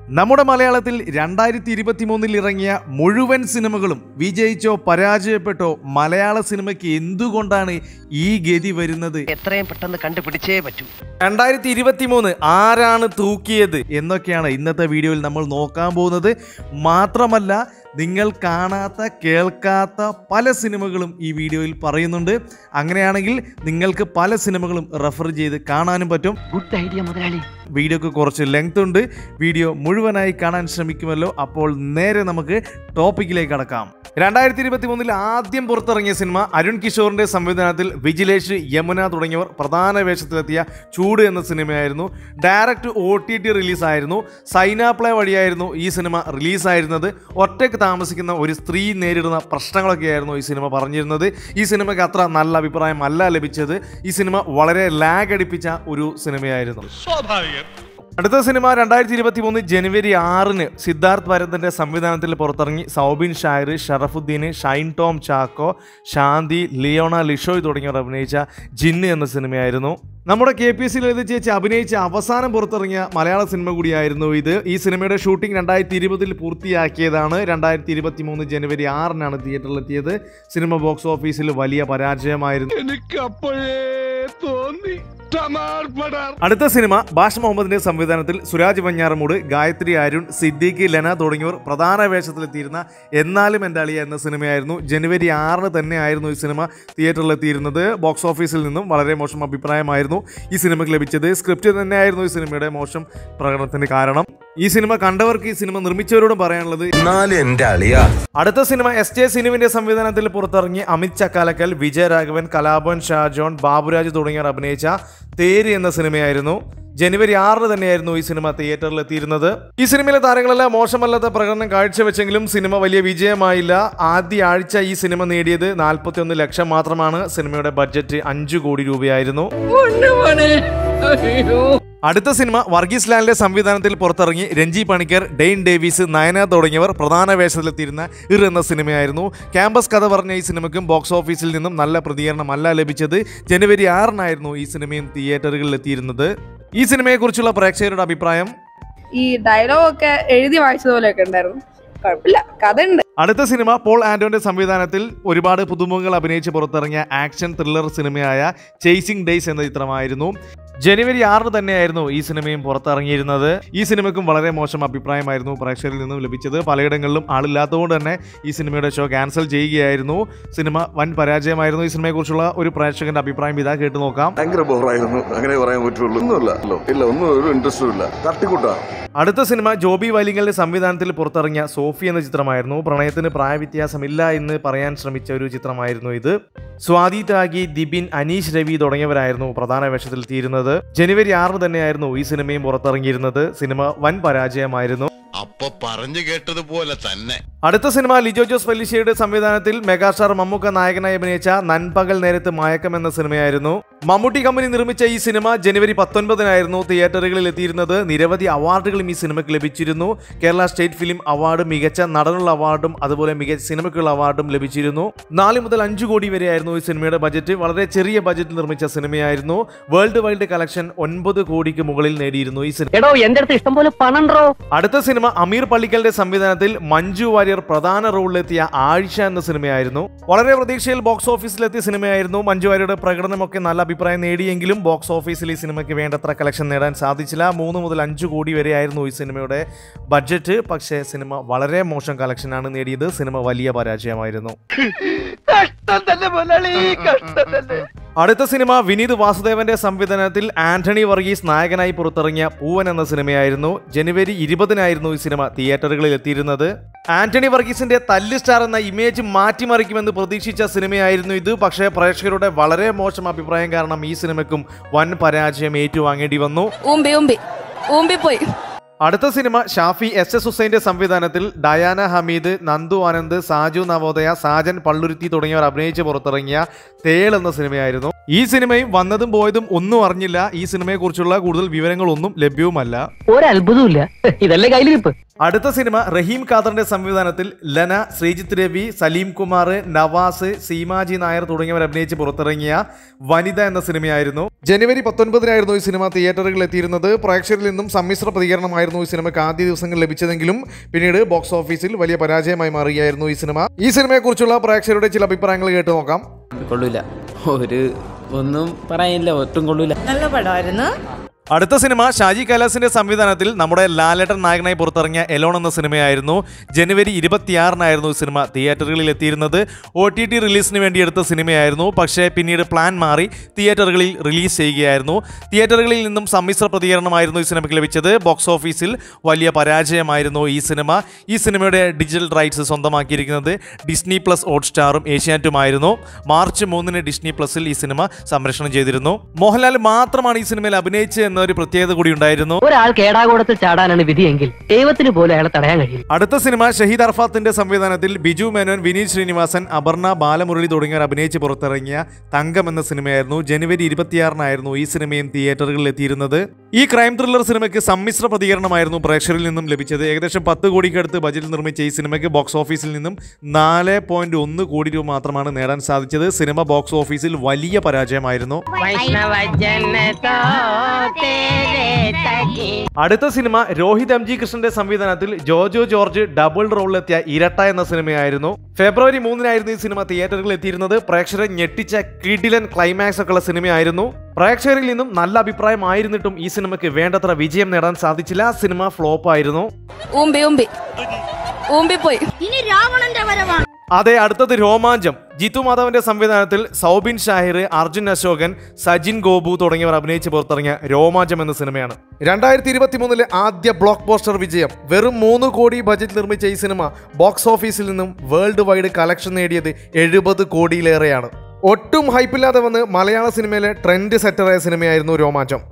നമ്മുടെ മലയാളത്തിൽ രണ്ടായിരത്തി ഇരുപത്തി മൂന്നിൽ ഇറങ്ങിയ മുഴുവൻ സിനിമകളും വിജയിച്ചോ പരാജയപ്പെട്ടോ മലയാള സിനിമയ്ക്ക് എന്തുകൊണ്ടാണ് ഈ ഗതി വരുന്നത് എത്രയും പെട്ടെന്ന് കണ്ടുപിടിച്ചേ പറ്റൂ രണ്ടായിരത്തി ഇരുപത്തി മൂന്ന് ആരാണ് തൂക്കിയത് എന്നൊക്കെയാണ് ഇന്നത്തെ വീഡിയോയിൽ നമ്മൾ നോക്കാൻ പോകുന്നത് മാത്രമല്ല നിങ്ങൾ കാണാത്ത കേൾക്കാത്ത പല സിനിമകളും ഈ വീഡിയോയിൽ പറയുന്നുണ്ട് അങ്ങനെയാണെങ്കിൽ നിങ്ങൾക്ക് പല സിനിമകളും റെഫർ ചെയ്ത് കാണാനും പറ്റും ഗുഡ് ഐഡിയ മുതലാളി വീഡിയോക്ക് കുറച്ച് ലെങ്ത് ഉണ്ട് വീഡിയോ മുഴുവനായി കാണാൻ ശ്രമിക്കുമല്ലോ അപ്പോൾ നേരെ നമുക്ക് ടോപ്പിക്കിലേക്ക് കടക്കാം രണ്ടായിരത്തി ഇരുപത്തി മൂന്നിൽ ആദ്യം പുറത്തിറങ്ങിയ സിനിമ അരുൺ കിഷോറിന്റെ സംവിധാനത്തിൽ വിജിലേഷ് യമുന തുടങ്ങിയവർ പ്രധാന വേഷത്തിലെത്തിയ ചൂട് എന്ന സിനിമയായിരുന്നു ഡയറക്റ്റ് ഒ ടി ടി റിലീസായിരുന്നു സൈനാപ്ലേ വഴിയായിരുന്നു ഈ സിനിമ റിലീസായിരുന്നത് ഒറ്റയ്ക്ക് താമസിക്കുന്ന ഒരു സ്ത്രീ നേരിടുന്ന പ്രശ്നങ്ങളൊക്കെയായിരുന്നു ഈ സിനിമ പറഞ്ഞിരുന്നത് ഈ സിനിമയ്ക്ക് അത്ര നല്ല അഭിപ്രായം അല്ല ലഭിച്ചത് ഈ സിനിമ വളരെ ലാഗ് അടിപ്പിച്ച ഒരു സിനിമയായിരുന്നു അടുത്ത സിനിമ രണ്ടായിരത്തി ഇരുപത്തി മൂന്ന് ജനുവരി ആറിന് സിദ്ധാർത്ഥ് ഭരതന്റെ സംവിധാനത്തിൽ പുറത്തിറങ്ങി സൗബിൻ ഷായർ ഷറഫുദ്ദീൻ ഷൈൻ ടോം ചാക്കോ ശാന്തി ലിയോണ ലിഷോയ് തുടങ്ങിയവർ അഭിനയിച്ച ജിന്ന് എന്ന സിനിമയായിരുന്നു നമ്മുടെ K P S C Lalitha ചേച്ചി അഭിനയിച്ച അവസാനം പുറത്തിറങ്ങിയ മലയാള സിനിമ കൂടിയായിരുന്നു ഇത് ഈ സിനിമയുടെ ഷൂട്ടിംഗ് രണ്ടായിരത്തി ഇരുപതിൽ പൂർത്തിയാക്കിയതാണ് രണ്ടായിരത്തി ഇരുപത്തി മൂന്ന് ജനുവരി ആറിനാണ് തിയേറ്ററിലെത്തിയത് സിനിമ ബോക്സ് ഓഫീസിൽ വലിയ പരാജയമായിരുന്നു എനിക്ക് അപ്പോഴേ തോന്നി ടമാർപടാർ അടുത്ത സിനിമ ബാഷ് മുഹമ്മദിന്റെ സംവിധാനത്തിൽ സുരാജ് വഞ്ഞാറമൂട് ഗായത്രി അരുൺ സിദ്ദീഖ് ലെന തുടങ്ങിയവർ പ്രധാന വേഷത്തിലെത്തിയിരുന്ന എന്നാലും എൻ്റെ അളിയ എന്ന സിനിമയായിരുന്നു ജനുവരി ആറിന് തന്നെയായിരുന്നു ഈ സിനിമ തിയേറ്ററിലെത്തിയിരുന്നത് ബോക്സ് ഓഫീസിൽ നിന്നും വളരെ മോശം അഭിപ്രായമായിരുന്നു ഈ സിനിമയ്ക്ക് ലഭിച്ചത് സ്ക്രിപ്റ്റ് തന്നെയായിരുന്നു ഈ സിനിമയുടെ മോശം പ്രകടനത്തിന് കാരണം ഈ സിനിമ കണ്ടവർക്ക് ഈ സിനിമ നിർമ്മിച്ചവരോടും പറയാനുള്ളത് എന്നാലും എന്റെ അളിയാ അടുത്ത സിനിമ എസ് ജെ സിനുവിന്റെ സംവിധാനത്തിൽ പുറത്തിറങ്ങി അമിത് ചക്കാലക്കൽ വിജയരാഘവൻ കലാഭവൻ ഷാജോൺ ബാബുരാജ് തുടങ്ങിയവർ അഭിനയിച്ച തേര് എന്ന സിനിമയായിരുന്നു ജനുവരി ആറിന് തന്നെയായിരുന്നു ഈ സിനിമ തിയേറ്ററിൽ എത്തിയിരുന്നത് ഈ സിനിമയിലെ താരങ്ങളെല്ലാം മോശമല്ലാത്ത പ്രകടനം കാഴ്ചവെച്ചെങ്കിലും സിനിമ വലിയ വിജയമായില്ല ആദ്യ ആഴ്ച ഈ സിനിമ നേടിയത് നാൽപ്പത്തിയൊന്ന് ലക്ഷം മാത്രമാണ് സിനിമയുടെ ബഡ്ജറ്റ് അഞ്ചു കോടി രൂപയായിരുന്നു അടുത്ത സിനിമ വർഗീസ് ലാലിന്റെ സംവിധാനത്തിൽ പുറത്തിറങ്ങി രഞ്ജി പണിക്കർ ഡെയിൻ ഡേവിസ് നയന തുടങ്ങിയവർ പ്രധാന വേഷത്തിലെത്തിയിരുന്ന ഇർ എന്ന സിനിമയായിരുന്നു ക്യാമ്പസ് കഥ പറഞ്ഞ ഈ സിനിമയ്ക്കും ബോക്സ് ഓഫീസിൽ നിന്നും നല്ല പ്രതികരണമല്ല ലഭിച്ചത് ജനുവരി ആറിനായിരുന്നു ഈ സിനിമയും തിയേറ്ററുകളിൽ എത്തിയിരുന്നത് ഈ സിനിമയെക്കുറിച്ചുള്ള പ്രേക്ഷകരുടെ അഭിപ്രായം ഈ ഡയലോഗ് ഒക്കെ എഴുതി വായിച്ചതുപോലെയൊക്കെ ഉണ്ടായിരുന്നു കുഴപ്പമില്ല കഥ ഉണ്ട് അടുത്ത സിനിമ പോൾ ആന്റോന്റെ സംവിധാനത്തിൽ ഒരുപാട് പുതുമുഖങ്ങൾ അഭിനയിച്ച് പുറത്തിറങ്ങിയ ആക്ഷൻ ത്രില്ലർ സിനിമയായ ചേസിംഗ് ഡേയ്സ് എന്ന ചിത്രമായിരുന്നു ജനുവരി ആറിന് തന്നെയായിരുന്നു ഈ സിനിമയും പുറത്തിറങ്ങിയിരുന്നത് ഈ സിനിമയ്ക്കും വളരെ മോശം അഭിപ്രായമായിരുന്നു പ്രേക്ഷകരിൽ നിന്നും ലഭിച്ചത് പലയിടങ്ങളിലും ആളില്ലാത്തതുകൊണ്ട് തന്നെ ഈ സിനിമയുടെ ഷോ ക്യാൻസൽ ചെയ്യുകയായിരുന്നു സിനിമ വൻ പരാജയമായിരുന്നു ഈ സിനിമയെക്കുറിച്ചുള്ള ഒരു പ്രേക്ഷകന്റെ അഭിപ്രായം ഇതാ കേട്ട് നോക്കാം ഭയങ്കര ബോറായിരുന്നു അങ്ങനെ പറയാൻ പറ്റുള്ളൂ ഒന്നുമില്ല അല്ലോ ഇല്ല ഒന്നും ഒരു ഇൻട്രസ്റ്റും ഇല്ല തട്ടിക്കൂട്ടാണ് അടുത്ത സിനിമ ജോബി വലിങ്കലിന്റെ സംവിധാനത്തിൽ പുറത്തിറങ്ങിയ സോഫി എന്ന ചിത്രമായിരുന്നു പ്രണയത്തിന് പ്രായവ്യത്യാസമില്ല എന്ന് പറയാൻ ശ്രമിച്ച ഒരു ചിത്രമായിരുന്നു ഇത് സ്വാതി ത്യാഗി ദിബിൻ അനീഷ് രവി തുടങ്ങിയവരായിരുന്നു പ്രധാന വേഷത്തിൽ തീരുന്നത് ജനുവരി ആറിന് തന്നെയായിരുന്നു ഈ സിനിമയും പുറത്തിറങ്ങിയിരുന്നത് സിനിമ വൻ പരാജയമായിരുന്നു അപ്പൊ പറഞ്ഞു കേട്ടതുപോലെ തന്നെ അടുത്ത സിനിമ ലിജോ ജോസ് ഫെലിഷ്യയുടെ സംവിധാനത്തിൽ മെഗാസ്റ്റാർ മമ്മൂക്ക നായകനായി അഭിനയിച്ച നൻപകൽ നേരത്ത് മയക്കം എന്ന സിനിമയായിരുന്നു മമ്മൂട്ടി കമ്പനി നിർമ്മിച്ച ഈ സിനിമ ജനുവരി പത്തൊൻപതിനായിരുന്നു തിയേറ്ററുകളിൽ എത്തിയിരുന്നത് നിരവധി അവാർഡുകളും ഈ സിനിമയ്ക്ക് ലഭിച്ചിരുന്നു കേരള സ്റ്റേറ്റ് ഫിലിം അവാർഡ് മികച്ച നടനുള്ള അവാർഡും അതുപോലെ മികച്ച സിനിമയ്ക്കുള്ള അവാർഡും ലഭിച്ചിരുന്നു നാല് മുതൽ അഞ്ച് കോടി വരെയായിരുന്നു ഈ സിനിമയുടെ ബജറ്റ് വളരെ ചെറിയ ബജറ്റിൽ നിർമ്മിച്ച സിനിമയായിരുന്നു വേൾഡ് വൈഡ് കളക്ഷൻ ഒൻപത് കോടിക്ക് മുകളിൽ നേടിയിരുന്നു ഈ സിനിമ എടോ എന്റെ അടുത്ത് ഇഷ്ടം പോലെ പണുണ്ടോ അടുത്ത സിനിമ അമീർ പള്ളിക്കലിന്റെ സംവിധാനത്തിൽ മഞ്ജു വാര്യർ പ്രധാന റോളിലെത്തിയ ആഴ്ച എന്ന സിനിമയായിരുന്നു വളരെ പ്രതീക്ഷയിൽ ബോക്സ് ഓഫീസിലെത്തിയ സിനിമയായിരുന്നു മഞ്ജു വാര്യരുടെ പ്രകടനമൊക്കെ നല്ല അഭിപ്രായം നേടിയെങ്കിലും ബോക്സ് ഓഫീസിൽ ഈ സിനിമയ്ക്ക് വേണ്ടത്ര കളക്ഷൻ നേടാൻ സാധിച്ചില്ല മൂന്ന് മുതൽ അഞ്ച് കോടി വരെയായിരുന്നു ഈ സിനിമയുടെ ബഡ്ജറ്റ് പക്ഷേ സിനിമ വളരെ മോശം കളക്ഷനാണ് നേടിയത് സിനിമ വലിയ പരാജയമായിരുന്നു കഷ്ടം തന്നെ മുതലാളി കഷ്ടം തന്നെ അടുത്ത സിനിമ വിനീത് വാസുദേവന്റെ സംവിധാനത്തിൽ ആന്റണി വർഗീസ് നായകനായി പുറത്തിറങ്ങിയ പൂവൻ എന്ന സിനിമയായിരുന്നു ജനുവരി ഇരുപതിനായിരുന്നു ഈ സിനിമ തിയേറ്ററുകളിൽ എത്തിയിരുന്നത് ആന്റണി വർഗീസിന്റെ തല്ല് സ്റ്റാർ എന്ന ഇമേജ് മാറ്റിമറിക്കുമെന്ന് പ്രതീക്ഷിച്ച സിനിമയായിരുന്നു ഇത് പക്ഷേ പ്രേക്ഷകരുടെ വളരെ മോശം അഭിപ്രായം കാരണം ഈ സിനിമയ്ക്കും വൻ പരാജയം ഏറ്റുവാങ്ങേണ്ടി വന്നു ഊമ്പി ഊമ്പി ഊമ്പി പോയി അടുത്ത സിനിമ ഷാഫി എസ് എസ് ഹുസൈന്റെ സംവിധാനത്തിൽ ഡയാന ഹമീദ് നന്ദു ആനന്ദ് സാജു നവോദയ സാജൻ പള്ളുരുത്തി തുടങ്ങിയവർ അഭിനയിച്ച് പുറത്തിറങ്ങിയ തേൾ എന്ന സിനിമയായിരുന്നു ഈ സിനിമയും വന്നതും പോയതും ഒന്നും അറിഞ്ഞില്ല ഈ സിനിമയെക്കുറിച്ചുള്ള കൂടുതൽ വിവരങ്ങളൊന്നും ലഭ്യവുമല്ല ഒരത്ഭുതമില്ല ഇതല്ലേ കയ്യിലിരിപ്പ് അടുത്ത സിനിമ റഹീം ഖാദറിന്റെ സംവിധാനത്തിൽ ലന ശ്രീജിത്ത് രവി സലീം കുമാർ നവാസ് സീമാജി നായർ തുടങ്ങിയവർ അഭിനയിച്ച് പുറത്തിറങ്ങിയ വനിത എന്ന സിനിമയായിരുന്നു ജനുവരി പത്തൊൻപതിനായിരുന്നു ഈ സിനിമ തിയേറ്ററുകളിൽ എത്തിയിരുന്നത് പ്രേക്ഷകരിൽ നിന്നും സമ്മിശ്ര പ്രതികരണമായിരുന്നു ഈ സിനിമയ്ക്ക് ആദ്യ ദിവസങ്ങൾ ലഭിച്ചതെങ്കിലും പിന്നീട് ബോക്സ് ഓഫീസിൽ വലിയ പരാജയമായി മാറുകയായിരുന്നു ഈ സിനിമ ഈ സിനിമയെക്കുറിച്ചുള്ള പ്രേക്ഷകരുടെ ചില അഭിപ്രായങ്ങൾ കേട്ട് നോക്കാം കൊള്ളൂല ഒരു ഒന്നും പറയാനില്ല ഒട്ടും കൊള്ളൂല നല്ല പടമായിരുന്നു അടുത്ത സിനിമ ഷാജി കൈലാസിന്റെ സംവിധാനത്തിൽ നമ്മുടെ ലാലേട്ടൻ നായകനായി പുറത്തിറങ്ങിയ എലോൺ എന്ന സിനിമയായിരുന്നു ജനുവരി ഇരുപത്തിയാറിനായിരുന്നു ഈ സിനിമ തിയേറ്ററുകളിൽ എത്തിയിരുന്നത് ഒ ടി ടി റിലീസിന് വേണ്ടി എടുത്ത സിനിമയായിരുന്നു പക്ഷേ പിന്നീട് പ്ലാൻ മാറി തിയേറ്ററുകളിൽ റിലീസ് ചെയ്യുകയായിരുന്നു തിയേറ്ററുകളിൽ നിന്നും സമ്മിശ്ര പ്രതികരണമായിരുന്നു ഈ സിനിമയ്ക്ക് ലഭിച്ചത് ബോക്സ് ഓഫീസിൽ വലിയ പരാജയമായിരുന്നു ഈ സിനിമ ഈ സിനിമയുടെ ഡിജിറ്റൽ റൈറ്റ്സ് സ്വന്തമാക്കിയിരിക്കുന്നത് ഡിസ്നി പ്ലസ് ഹോട്ട്സ്റ്റാറും ഏഷ്യാനെറ്റുമായിരുന്നു മാർച്ച് മൂന്നിന് ഡിസ്നി പ്ലസിൽ ഈ സിനിമ സംപ്രേഷണം ചെയ്തിരുന്നു മോഹൻലാൽ മാത്രമാണ് ഈ സിനിമയിൽ അഭിനയിച്ചത് എന്നൊരു പ്രത്യേകത കൂടി ഉണ്ടായിരുന്നു ഒരാൾ കേടാകൂടത്തിൽ ചാടാനാണ് വിധിയെങ്കിൽ ദൈവത്തിന് പോലും അയാളെ തടയാൻ കഴിയും അടുത്ത സിനിമ ഷഹീദ് അർഫാത്തിന്റെ സംവിധാനത്തിൽ ബിജു മേനോൻ വിനീത് ശ്രീനിവാസൻ അപർണ ബാലമുരളി തുടങ്ങിയവർ അഭിനയിച്ച് പുറത്തിറങ്ങിയ തങ്കം എന്ന സിനിമയായിരുന്നു ജനുവരി ഇരുപത്തിയാറിനായിരുന്നു ഈ സിനിമയും തിയേറ്ററുകളിൽ എത്തിയിരുന്നത് ഈ ക്രൈം ത്രില്ലർ സിനിമയ്ക്ക് സമ്മിശ്ര പ്രതികരണമായിരുന്നു പ്രേക്ഷകരിൽ നിന്നും ലഭിച്ചത് ഏകദേശം പത്ത് കോടിക്കടുത്ത് ബജറ്റിൽ നിർമ്മിച്ച ഈ സിനിമയ്ക്ക് ബോക്സ് ഓഫീസിൽ നിന്നും നാല് പോയിന്റ് ഒന്ന് കോടി രൂപ മാത്രമാണ് നേടാൻ സാധിച്ചത് സിനിമ ബോക്സ് ഓഫീസിൽ വലിയ പരാജയമായിരുന്നു അടുത്ത സിനിമ രോഹിത് എം ജി കൃഷ്ണന്റെ സംവിധാനത്തിൽ ജോജോ ജോർജ് ഡബിൾ റോളിലെത്തിയ ഇരട്ട എന്ന സിനിമയായിരുന്നു ഫെബ്രുവരി മൂന്നിനായിരുന്നു ഈ സിനിമ തിയേറ്ററുകളിൽ എത്തിയിരുന്നത് പ്രേക്ഷകരെ ഞെട്ടിച്ച കിഡിലൻ ക്ലൈമാക്സ് ഒക്കെ ഉള്ള സിനിമയായിരുന്നു പ്രേക്ഷകരിൽ നിന്നും നല്ല അഭിപ്രായമായിരുന്നിട്ടും ഈ സിനിമയ്ക്ക് വേണ്ടത്ര വിജയം നേടാൻ സാധിച്ചില്ല സിനിമ ഫ്ലോപ്പ് ആയിരുന്നു ഊമ്പി ഊമ്പി ഊമ്പി പോയി ഇനി രാവണന്റെ വരവാണ് അതെ അടുത്തത് രോമാഞ്ചം ജിത്തു മാധവന്റെ സംവിധാനത്തിൽ സൗബിൻ ഷാഹിർ അർജുൻ അശോകൻ സജിൻ ഗോപു തുടങ്ങിയവർ അഭിനയിച്ച് പുറത്തിറങ്ങിയ രോമാഞ്ചം എന്ന സിനിമയാണ് രണ്ടായിരത്തി ഇരുപത്തി മൂന്നിലെ ആദ്യ ബ്ലോക്ക് പോസ്റ്റർ വിജയം വെറും മൂന്ന് കോടി ബജറ്റ് നിർമ്മിച്ച ഈ സിനിമ ബോക്സ് ഓഫീസിൽ നിന്നും വേൾഡ് വൈഡ് കളക്ഷൻ നേടിയത് എഴുപത് കോടിയിലേറെയാണ് ഒട്ടും ഹൈപ്പില്ലാതെ വന്ന് മലയാള സിനിമയിലെ ട്രെൻഡ് സെറ്ററായ സിനിമയായിരുന്നു രോമാഞ്ചം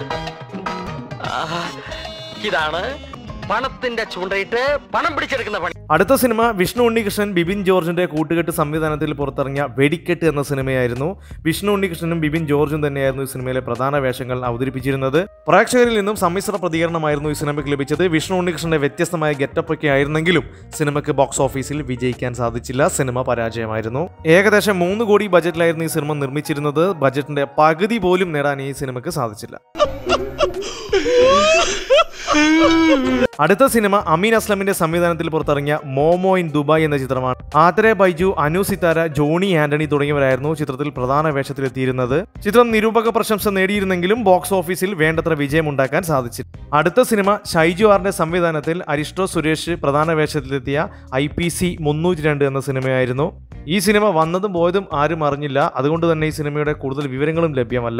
ഇതാണ് പണത്തിന്റെ ചൂണ്ടയിട്ട് പണം പിടിച്ചെടുക്കുന്ന പണി അടുത്ത സിനിമ വിഷ്ണു ഉണ്ണികൃഷ്ണൻ ബിബിൻ ജോർജിന്റെ കൂട്ടുകെട്ട് സംവിധാനത്തിൽ പുറത്തിറങ്ങിയ വെടിക്കെട്ട് എന്ന സിനിമയായിരുന്നു വിഷ്ണു ഉണ്ണികൃഷ്ണനും ബിബിൻ ജോർജും തന്നെയായിരുന്നു ഈ സിനിമയിലെ പ്രധാന വേഷങ്ങൾ അവതരിപ്പിച്ചിരുന്നത് പ്രേക്ഷകരിൽ നിന്നും സമ്മിശ്ര പ്രതികരണമായിരുന്നു ഈ സിനിമയ്ക്ക് ലഭിച്ചത് വിഷ്ണു ഉണ്ണികൃഷ്ണന്റെ വ്യത്യസ്തമായ ഗെറ്റപ്പ് ഒക്കെ ആയിരുന്നെങ്കിലും സിനിമയ്ക്ക് ബോക്സ് ഓഫീസിൽ വിജയിക്കാൻ സാധിച്ചില്ല സിനിമ പരാജയമായിരുന്നു ഏകദേശം മൂന്ന് കോടി ബജറ്റിലായിരുന്നു ഈ സിനിമ നിർമ്മിച്ചിരുന്നത് ബജറ്റിന്റെ പകുതി പോലും നേടാൻ ഈ സിനിമയ്ക്ക് സാധിച്ചില്ല അടുത്ത സിനിമ അമീൻ അസ്ലമിന്റെ സംവിധാനത്തിൽ പുറത്തിറങ്ങിയ മോമോ ഇൻ ദുബായ് എന്ന ചിത്രമാണ് ആതിരെ ബൈജു അനു സിത്താര ജോണി ആന്റണി തുടങ്ങിയവരായിരുന്നു ചിത്രത്തിൽ പ്രധാന വേഷത്തിലെത്തിയിരുന്നത് ചിത്രം നിരൂപക പ്രശംസ നേടിയിരുന്നെങ്കിലും ബോക്സ് ഓഫീസിൽ വേണ്ടത്ര വിജയമുണ്ടാക്കാൻ സാധിച്ചില്ല അടുത്ത സിനിമ ഷൈജു ആറിന്റെ സംവിധാനത്തിൽ അരിഷ്ടോ സുരേഷ് പ്രധാന വേഷത്തിലെത്തിയ ഐ പി സി മുന്നൂറ്റി രണ്ട് എന്ന സിനിമയായിരുന്നു ഈ സിനിമ വന്നതും പോയതും ആരും അറിഞ്ഞില്ല അതുകൊണ്ട് തന്നെ ഈ സിനിമയുടെ കൂടുതൽ വിവരങ്ങളും ലഭ്യമല്ല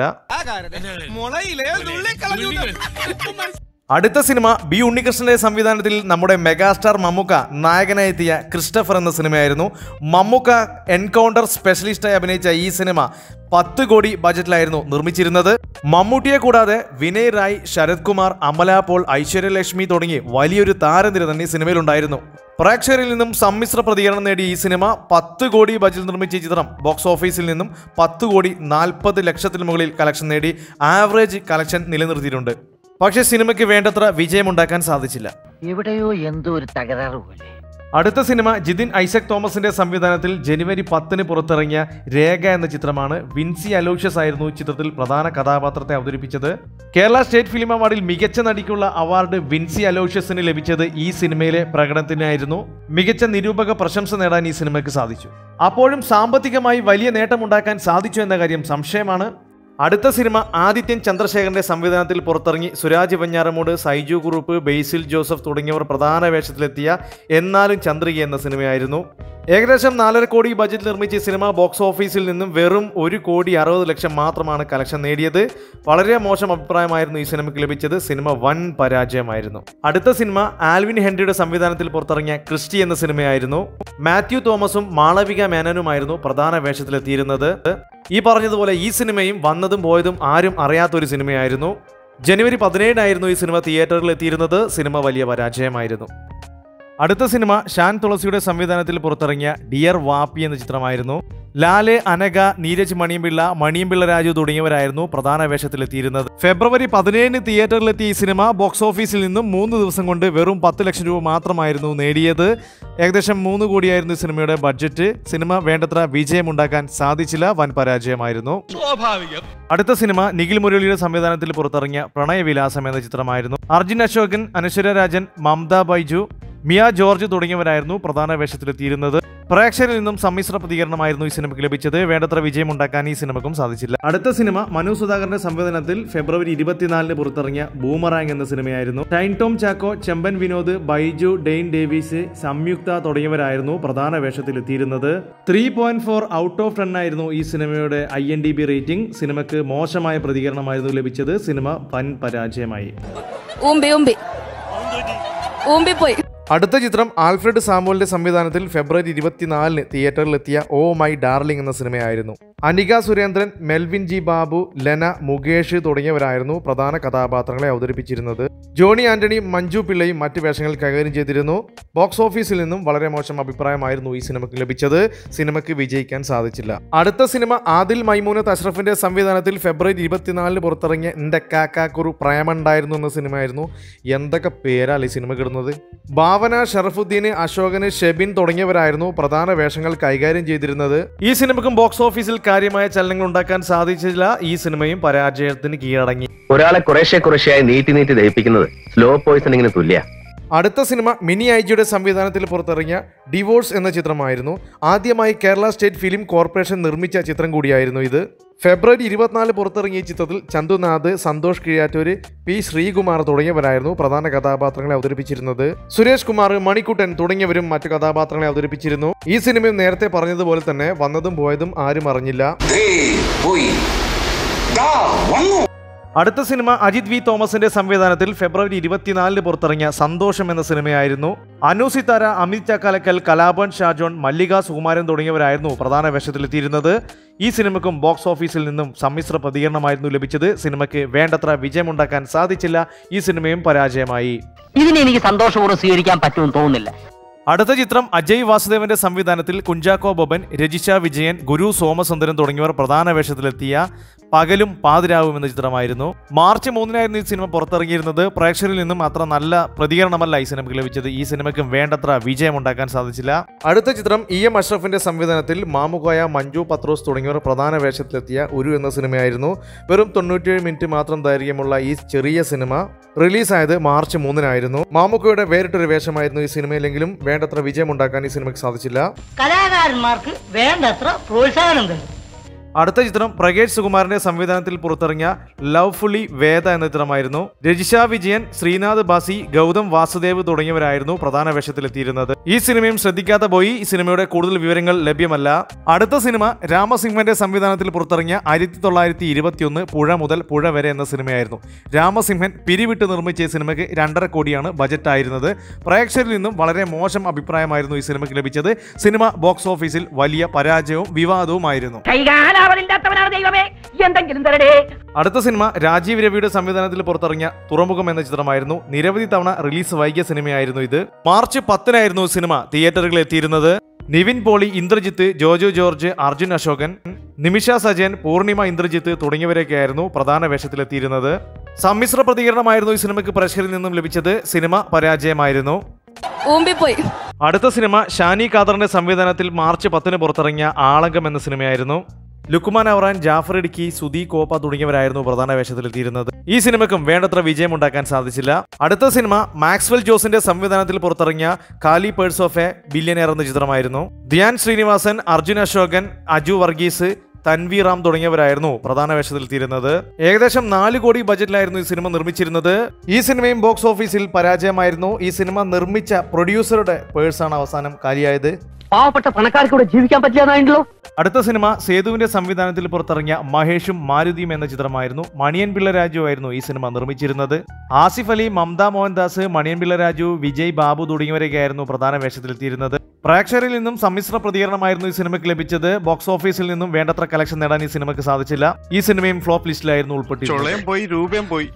അടുത്ത സിനിമ ബി ഉണ്ണികൃഷ്ണന്റെ സംവിധാനത്തിൽ നമ്മുടെ മെഗാസ്റ്റാർ മമ്മൂക്ക നായകനായി എത്തിയ ക്രിസ്റ്റഫർ എന്ന സിനിമയായിരുന്നു മമ്മൂക്ക എൻകൗണ്ടർ സ്പെഷ്യലിസ്റ്റായി അഭിനയിച്ച ഈ സിനിമ പത്ത് കോടി ബജറ്റിലായിരുന്നു നിർമ്മിച്ചിരുന്നത് മമ്മൂട്ടിയെ കൂടാതെ വിനയ് റായ് ശരത് കുമാർ അമല പോൾ ഐശ്വര്യലക്ഷ്മി തുടങ്ങി വലിയൊരു താരനിര തന്നെ ഈ സിനിമയിലുണ്ടായിരുന്നു പ്രേക്ഷകരിൽ നിന്നും സമ്മിശ്ര പ്രതികരണം നേടിയ ഈ സിനിമ പത്ത് കോടി ബജറ്റിൽ നിർമ്മിച്ച ഈ ചിത്രം ബോക്സ് ഓഫീസിൽ നിന്നും പത്ത് കോടി നാൽപ്പത് ലക്ഷത്തിന് മുകളിൽ കളക്ഷൻ നേടി ആവറേജ് കളക്ഷൻ നിലനിർത്തിയിട്ടുണ്ട് പക്ഷേ സിനിമയ്ക്ക് വേണ്ടത്ര വിജയമുണ്ടാക്കാൻ സാധിച്ചില്ല എവിടെയോ എന്തോ ഒരു തകരാറ് പോലെ അടുത്ത സിനിമ ജിതിൻ ഐസക് തോമസിന്റെ സംവിധാനത്തിൽ ജനുവരി പത്തിന് പുറത്തിറങ്ങിയ രേഖ എന്ന ചിത്രമാണ് വിൻസി അലോഷ്യസ് ആയിരുന്നു ഈ ചിത്രത്തിൽ പ്രധാന കഥാപാത്രത്തെ അവതരിപ്പിച്ചത് കേരള സ്റ്റേറ്റ് ഫിലിം അവാർഡിൽ മികച്ച നടിക്കുള്ള അവാർഡ് വിൻസി അലോഷ്യസിന് ലഭിച്ചത് ഈ സിനിമയിലെ പ്രകടനത്തിനായിരുന്നു മികച്ച നിരൂപക പ്രശംസ നേടാൻ ഈ സിനിമയ്ക്ക് സാധിച്ചു അപ്പോഴും സാമ്പത്തികമായി വലിയ നേട്ടമുണ്ടാക്കാൻ സാധിച്ചു എന്ന കാര്യം സംശയമാണ് അടുത്ത സിനിമ ആദിത്യൻ ചന്ദ്രശേഖരന്റെ സംവിധാനത്തിൽ പുറത്തിറങ്ങി സുരാജ് വെഞ്ഞാറമൂട് സൈജു കുറുപ്പ് ബേസിൽ ജോസഫ് തുടങ്ങിയവർ പ്രധാന വേഷത്തിലെത്തിയ എന്നാലും ചന്ദ്രിക എന്ന സിനിമയായിരുന്നു ഏകദേശം നാലര കോടി ബജറ്റ് നിർമ്മിച്ച ഈ സിനിമ ബോക്സ് ഓഫീസിൽ നിന്നും വെറും ഒരു കോടി അറുപത് ലക്ഷം മാത്രമാണ് കളക്ഷൻ നേടിയത് വളരെ മോശം അഭിപ്രായമായിരുന്നു ഈ സിനിമയ്ക്ക് ലഭിച്ചത് സിനിമ വൻ പരാജയമായിരുന്നു അടുത്ത സിനിമ ആൽവിൻ ഹെൻറിയുടെ സംവിധാനത്തിൽ പുറത്തിറങ്ങിയ ക്രിസ്റ്റി എന്ന സിനിമയായിരുന്നു മാത്യു തോമസും മാളവിക മേനനുമായിരുന്നു പ്രധാന വേഷത്തിലെത്തിയിരുന്നത് ഈ പറഞ്ഞതുപോലെ ഈ സിനിമയും വന്നതും പോയതും ആരും അറിയാത്തൊരു സിനിമയായിരുന്നു ജനുവരി പതിനേഴിനായിരുന്നു ഈ സിനിമ തിയേറ്ററിൽ എത്തിയിരുന്നത് സിനിമ വലിയ പരാജയമായിരുന്നു അടുത്ത സിനിമ ഷാൻ തുളസിയുടെ സംവിധാനത്തിൽ പുറത്തിറങ്ങിയ ഡിയർ വാപ്പി എന്ന ചിത്രമായിരുന്നു ലാല് അനഘ നീരജ് മണിയമ്പിള്ള മണിയമ്പിള്ള രാജു തുടങ്ങിയവരായിരുന്നു പ്രധാന വേഷത്തിലെത്തിയിരുന്നത് ഫെബ്രുവരി പതിനേഴിന് തിയേറ്ററിലെത്തിയ ഈ സിനിമ ബോക്സ് ഓഫീസിൽ നിന്നും മൂന്ന് ദിവസം കൊണ്ട് വെറും പത്ത് ലക്ഷം രൂപ മാത്രമായിരുന്നു നേടിയത് ഏകദേശം മൂന്ന് കോടിയായിരുന്നു ഈ സിനിമയുടെ ബഡ്ജറ്റ് സിനിമ വേണ്ടത്ര വിജയമുണ്ടാക്കാൻ സാധിച്ചില്ല വൻ പരാജയമായിരുന്നു സ്വാഭാവികം അടുത്ത സിനിമ നിഖിൽ മുരളിയുടെ സംവിധാനത്തിൽ പുറത്തിറങ്ങിയ പ്രണയവിലാസം എന്ന ചിത്രമായിരുന്നു അർജുൻ അശോകൻ അനശ്വര രാജൻ മമത ബൈജു മിയ ജോർജ് തുടങ്ങിയവരായിരുന്നു പ്രധാന വേഷത്തിലെത്തിയിരുന്നത് പ്രേക്ഷകരിൽ നിന്നും സമ്മിശ്ര പ്രതികരണമായിരുന്നു ഈ സിനിമയ്ക്ക് ലഭിച്ചത് വേണ്ടത്ര വിജയമുണ്ടാക്കാൻ ഈ സിനിമക്കും സാധിച്ചില്ല അടുത്ത സിനിമ മനു സുധാകരന്റെ സംവിധാനത്തിൽ ഫെബ്രുവരി ഇരുപത്തിനാലിന് പുറത്തിറങ്ങിയ ബൂമറാങ് എന്ന സിനിമയായിരുന്നു ടൈൻ ടോം ചാക്കോ ചെമ്പൻ വിനോദ് ബൈജു ഡെയിൻ ഡേവിസ് സംയുക്ത തുടങ്ങിയവരായിരുന്നു പ്രധാന വേഷത്തിലെത്തിയിരുന്നത് three point four out of ten ആയിരുന്നു ഈ സിനിമയുടെ I M D B rating സിനിമയ്ക്ക് മോശമായ പ്രതികരണമായിരുന്നു ലഭിച്ചത് സിനിമ വൻ പരാജയമായി ഊമ്പി ഊമ്പി ഊമ്പിപ്പോയി അടുത്ത ചിത്രം ആൽഫ്രഡ് സാമുവലിന്റെ സംവിധാനത്തിൽ ഫെബ്രുവരി ഇരുപത്തിനാലിന് തിയേറ്ററിലെത്തിയ ഓ മൈ ഡാർലിംഗ് എന്ന സിനിമയായിരുന്നു അനിക സുരേന്ദ്രൻ മെൽവിൻ ജി ബാബു ലെന മുകേഷ് തുടങ്ങിയവരായിരുന്നു പ്രധാന കഥാപാത്രങ്ങളെ അവതരിപ്പിച്ചിരുന്നത് ജോണി ആന്റണി മഞ്ജു പിള്ളയും മറ്റ് വേഷങ്ങൾ കൈകാര്യം ചെയ്തിരുന്നു ബോക്സ് ഓഫീസിൽ നിന്നും വളരെ മോശം അഭിപ്രായമായിരുന്നു ഈ സിനിമയ്ക്ക് ലഭിച്ചത് സിനിമയ്ക്ക് വിജയിക്കാൻ സാധിച്ചില്ല അടുത്ത സിനിമ ആദിൽ മൈമൂനത്ത് അഷ്റഫിന്റെ സംവിധാനത്തിൽ ഫെബ്രുവരി ഇരുപത്തിനാലിന് പുറത്തിറങ്ങിയ എന്റെ കാക്കാക്കുറു പ്രേമുണ്ടായിരുന്നു എന്ന സിനിമയായിരുന്നു എന്തൊക്കെ പേരല്ലേ ഈ സിനിമ കിടുന്നത് ഭാവന ഷറഫുദ്ദീൻ അശോകന് ഷെബിൻ തുടങ്ങിയവരായിരുന്നു പ്രധാന വേഷങ്ങൾ കൈകാര്യം ചെയ്തിരുന്നത് ഈ സിനിമയ്ക്കും ബോക്സ് ഓഫീസിൽ കാര്യമായ ചലനങ്ങൾ ഉണ്ടാക്കാൻ സാധിച്ചില്ല ഈ സിനിമയും പരാജയത്തിന് കീഴടങ്ങി ഒരാളെ കുറേശ്ശെ കുറേശ്ശെയായി നീട്ടി നീട്ടി ദഹിപ്പിക്കുന്നത് സ്ലോ പോയിസണിങ്ങിന് തുല്യ അടുത്ത സിനിമ മിനി ഐജിയുടെ സംവിധാനത്തിൽ പുറത്തിറങ്ങിയ ഡിവോഴ്സ് എന്ന ചിത്രമായിരുന്നു ആദ്യമായി കേരള സ്റ്റേറ്റ് ഫിലിം കോർപ്പറേഷൻ നിർമ്മിച്ച ചിത്രം കൂടിയായിരുന്നു ഇത് ഫെബ്രുവരി ഇരുപത്തിനാല് പുറത്തിറങ്ങിയ ഈ ചിത്രത്തിൽ ചന്തുനാഥ് സന്തോഷ് കിഴിയാറ്റൂര് പി ശ്രീകുമാർ തുടങ്ങിയവരായിരുന്നു പ്രധാന കഥാപാത്രങ്ങളെ അവതരിപ്പിച്ചിരുന്നത് സുരേഷ് കുമാർ മണിക്കുട്ടൻ തുടങ്ങിയവരും മറ്റു കഥാപാത്രങ്ങളെ അവതരിപ്പിച്ചിരുന്നു ഈ സിനിമയും നേരത്തെ പറഞ്ഞതുപോലെ തന്നെ വന്നതും പോയതും ആരും അറിഞ്ഞില്ല അടുത്ത സിനിമ അജിത് വി തോമസിന്റെ സംവിധാനത്തിൽ ഫെബ്രുവരി ഇരുപത്തിനാലിന് പുറത്തിറങ്ങിയ സന്തോഷം എന്ന സിനിമയായിരുന്നു അനു സിത്താര അമിത് ചക്കാലക്കൽ കലാപൻ ഷാജോൺ മല്ലിക സുകുമാരൻ തുടങ്ങിയവരായിരുന്നു പ്രധാന വേഷത്തിലെത്തിയിരുന്നത് ഈ സിനിമയ്ക്കും ബോക്സ് ഓഫീസിൽ നിന്നും സമ്മിശ്ര പ്രതികരണമായിരുന്നു ലഭിച്ചത് സിനിമയ്ക്ക് വേണ്ടത്ര വിജയമുണ്ടാക്കാൻ സാധിച്ചില്ല ഈ സിനിമയും പരാജയമായി ഇതിനെ എനിക്ക് സന്തോഷപൂർവ്വം സ്വീകരിക്കാൻ പറ്റുമെന്ന് തോന്നുന്നില്ല അടുത്ത ചിത്രം അജയ് വാസുദേവന്റെ സംവിധാനത്തിൽ കുഞ്ചാക്കോ ബൊബൻ രജിഷ വിജയൻ ഗുരു സോമസുന്ദരൻ തുടങ്ങിയവർ പ്രധാന വേഷത്തിലെത്തിയ പകലും പാതിരാവും എന്ന ചിത്രമായിരുന്നു മാർച്ച് മൂന്നിനായിരുന്നു ഈ സിനിമ പുറത്തിറങ്ങിയിരുന്നത് പ്രേക്ഷകരിൽ നിന്നും അത്ര നല്ല പ്രതികരണമല്ല ഈ സിനിമയ്ക്ക് ലഭിച്ചത് ഈ സിനിമയ്ക്കും വേണ്ടത്ര വിജയമുണ്ടാക്കാൻ സാധിച്ചില്ല അടുത്ത ചിത്രം ഇ എം അഷ്റഫിന്റെ സംവിധാനത്തിൽ മാമുകോയ മഞ്ജു പത്രോസ് തുടങ്ങിയവർ പ്രധാന വേഷത്തിലെത്തിയ ഒരു എന്ന സിനിമയായിരുന്നു വെറും തൊണ്ണൂറ്റിയേഴ് മിനിറ്റ് മാത്രം ദൈർഘ്യമുള്ള ഈ ചെറിയ സിനിമ റിലീസായത് മാർച്ച് മൂന്നിനായിരുന്നു മാമുക്കോയുടെ വേറിട്ടൊരു വേഷമായിരുന്നു ഈ സിനിമയിലെങ്കിലും വേണ്ടത്ര വിജയമുണ്ടാക്കാൻ ഈ സിനിമയ്ക്ക് സാധിച്ചില്ല കലാകാരന്മാർക്ക് വേണ്ടത്ര പ്രോത്സാഹനം തരും അടുത്ത ചിത്രം പ്രകേഷ് സുകുമാരന്റെ സംവിധാനത്തിൽ പുറത്തിറങ്ങിയ ലവ്ഫുള്ളി വേദ എന്ന ചിത്രമായിരുന്നു രജിഷ വിജയൻ ശ്രീനാഥ് ബാസി ഗൗതം വാസുദേവ് തുടങ്ങിയവരായിരുന്നു പ്രധാന വേഷത്തിലെത്തിയിരുന്നത് ഈ സിനിമയും ശ്രദ്ധിക്കാതെ പോയി ഈ സിനിമയുടെ കൂടുതൽ വിവരങ്ങൾ ലഭ്യമല്ല അടുത്ത സിനിമ രാമസിംഹന്റെ സംവിധാനത്തിൽ പുറത്തിറങ്ങിയ ആയിരത്തി തൊള്ളായിരത്തി ഇരുപത്തിയൊന്ന് പുഴ മുതൽ പുഴ വരെ എന്ന സിനിമയായിരുന്നു രാമസിംഹൻ പിരിവിട്ട് നിർമ്മിച്ച ഈ സിനിമയ്ക്ക് രണ്ടര കോടിയാണ് ബജറ്റ് ആയിരുന്നത് പ്രേക്ഷകരിൽ നിന്നും വളരെ മോശം അഭിപ്രായമായിരുന്നു ഈ സിനിമയ്ക്ക് ലഭിച്ചത് സിനിമ ബോക്സ് ഓഫീസിൽ വലിയ പരാജയവും വിവാദവുമായിരുന്നു കൈകാലാവതില്ലാത്തവനാണ് ദൈവമേ എന്തെങ്കിലും തരടേ അടുത്ത സിനിമ രാജീവ് രവിയുടെ സംവിധാനത്തിൽ പുറത്തിറങ്ങിയ തുറമുഖം എന്ന ചിത്രമായിരുന്നു നിരവധി തവണ റിലീസ് വൈകിയ സിനിമയായിരുന്നു ഇത് മാർച്ച് പത്തിനായിരുന്നു സിനിമ തിയേറ്ററുകളിൽ എത്തിയിരുന്നത് നിവിൻ പോളി ഇന്ദ്രജിത്ത് ജോജോ ജോർജ് അർജുൻ അശോകൻ നിമിഷ സജയൻ പൂർണിമ ഇന്ദ്രജിത്ത് തുടങ്ങിയവരൊക്കെയായിരുന്നു പ്രധാന വേഷത്തിലെത്തിയിരുന്നത് സമ്മിശ്ര പ്രതികരണമായിരുന്നു ഈ സിനിമയ്ക്ക് പ്രേക്ഷകരിൽ നിന്നും ലഭിച്ചത് സിനിമ പരാജയമായിരുന്നു ഊമ്പിപ്പോയി അടുത്ത സിനിമ ഷാനി ഖാദറിന്റെ സംവിധാനത്തിൽ മാർച്ച് പത്തിന് പുറത്തിറങ്ങിയ ആളങ്കം എന്ന സിനിമയായിരുന്നു ലുക്കുമാൻ അവറാൻ ജാഫർ ഇടുക്കി സുധി കോപ്പ തുടങ്ങിയവരായിരുന്നു പ്രധാന വേഷത്തിലെത്തിയിരുന്നത് ഈ സിനിമയ്ക്കും വേണ്ടത്ര വിജയമുണ്ടാക്കാൻ സാധിച്ചില്ല അടുത്ത സിനിമ മാക്സ്വൽ ജോസിന്റെ സംവിധാനത്തിൽ പുറത്തിറങ്ങിയ കാലി പേഴ്സ് ഓഫ് എ ബില്യനെയർ എന്ന ചിത്രമായിരുന്നു ധ്യാൻ ശ്രീനിവാസൻ അർജുൻ അശോകൻ അജു വർഗീസ് തൻവി റാം തുടങ്ങിയവരായിരുന്നു പ്രധാന വേഷത്തിലെത്തിയിരുന്നത് ഏകദേശം നാല് കോടി ബജറ്റിലായിരുന്നു ഈ സിനിമ നിർമ്മിച്ചിരുന്നത് ഈ സിനിമയും ബോക്സ് ഓഫീസിൽ പരാജയമായിരുന്നു ഈ സിനിമ നിർമ്മിച്ച പ്രൊഡ്യൂസറുടെ പേഴ്സാണ് അവസാനം കാലിയായത് പാവപ്പെട്ട പണക്കാർക്ക് കൂടെ ജീവിക്കാൻ പറ്റില്ലാന്നായില്ലോ അടുത്ത സിനിമ സേതുവിന്റെ സംവിധാനത്തിൽ പുറത്തിറങ്ങിയ മഹേഷും മാരുതിയും എന്ന ചിത്രമായിരുന്നു മണിയൻ പിള്ള രാജു ആയിരുന്നു ഈ സിനിമ നിർമ്മിച്ചിരുന്നത് ആസിഫ് അലി മമത മോഹൻദാസ് മണിയൻ പിള്ള രാജു വിജയ് ബാബു തുടങ്ങിയവരൊക്കെയായിരുന്നു പ്രധാന വേഷത്തിലെത്തിയിരുന്നത് പ്രേക്ഷകരിൽ നിന്നും സമ്മിശ്ര പ്രതികരണമായിരുന്നു ഈ സിനിമയ്ക്ക് ലഭിച്ചത് ബോക്സ് ഓഫീസിൽ നിന്നും വേണ്ടത്ര കളക്ഷൻ നേടാൻ ഈ സിനിമയ്ക്ക് സാധിച്ചില്ല ഈ സിനിമയും ഫ്ലോപ്പ് ലിസ്റ്റിലായിരുന്നു ഉൾപ്പെട്ടിരുന്നത് ചുളയും പോയി രൂപയും പോയി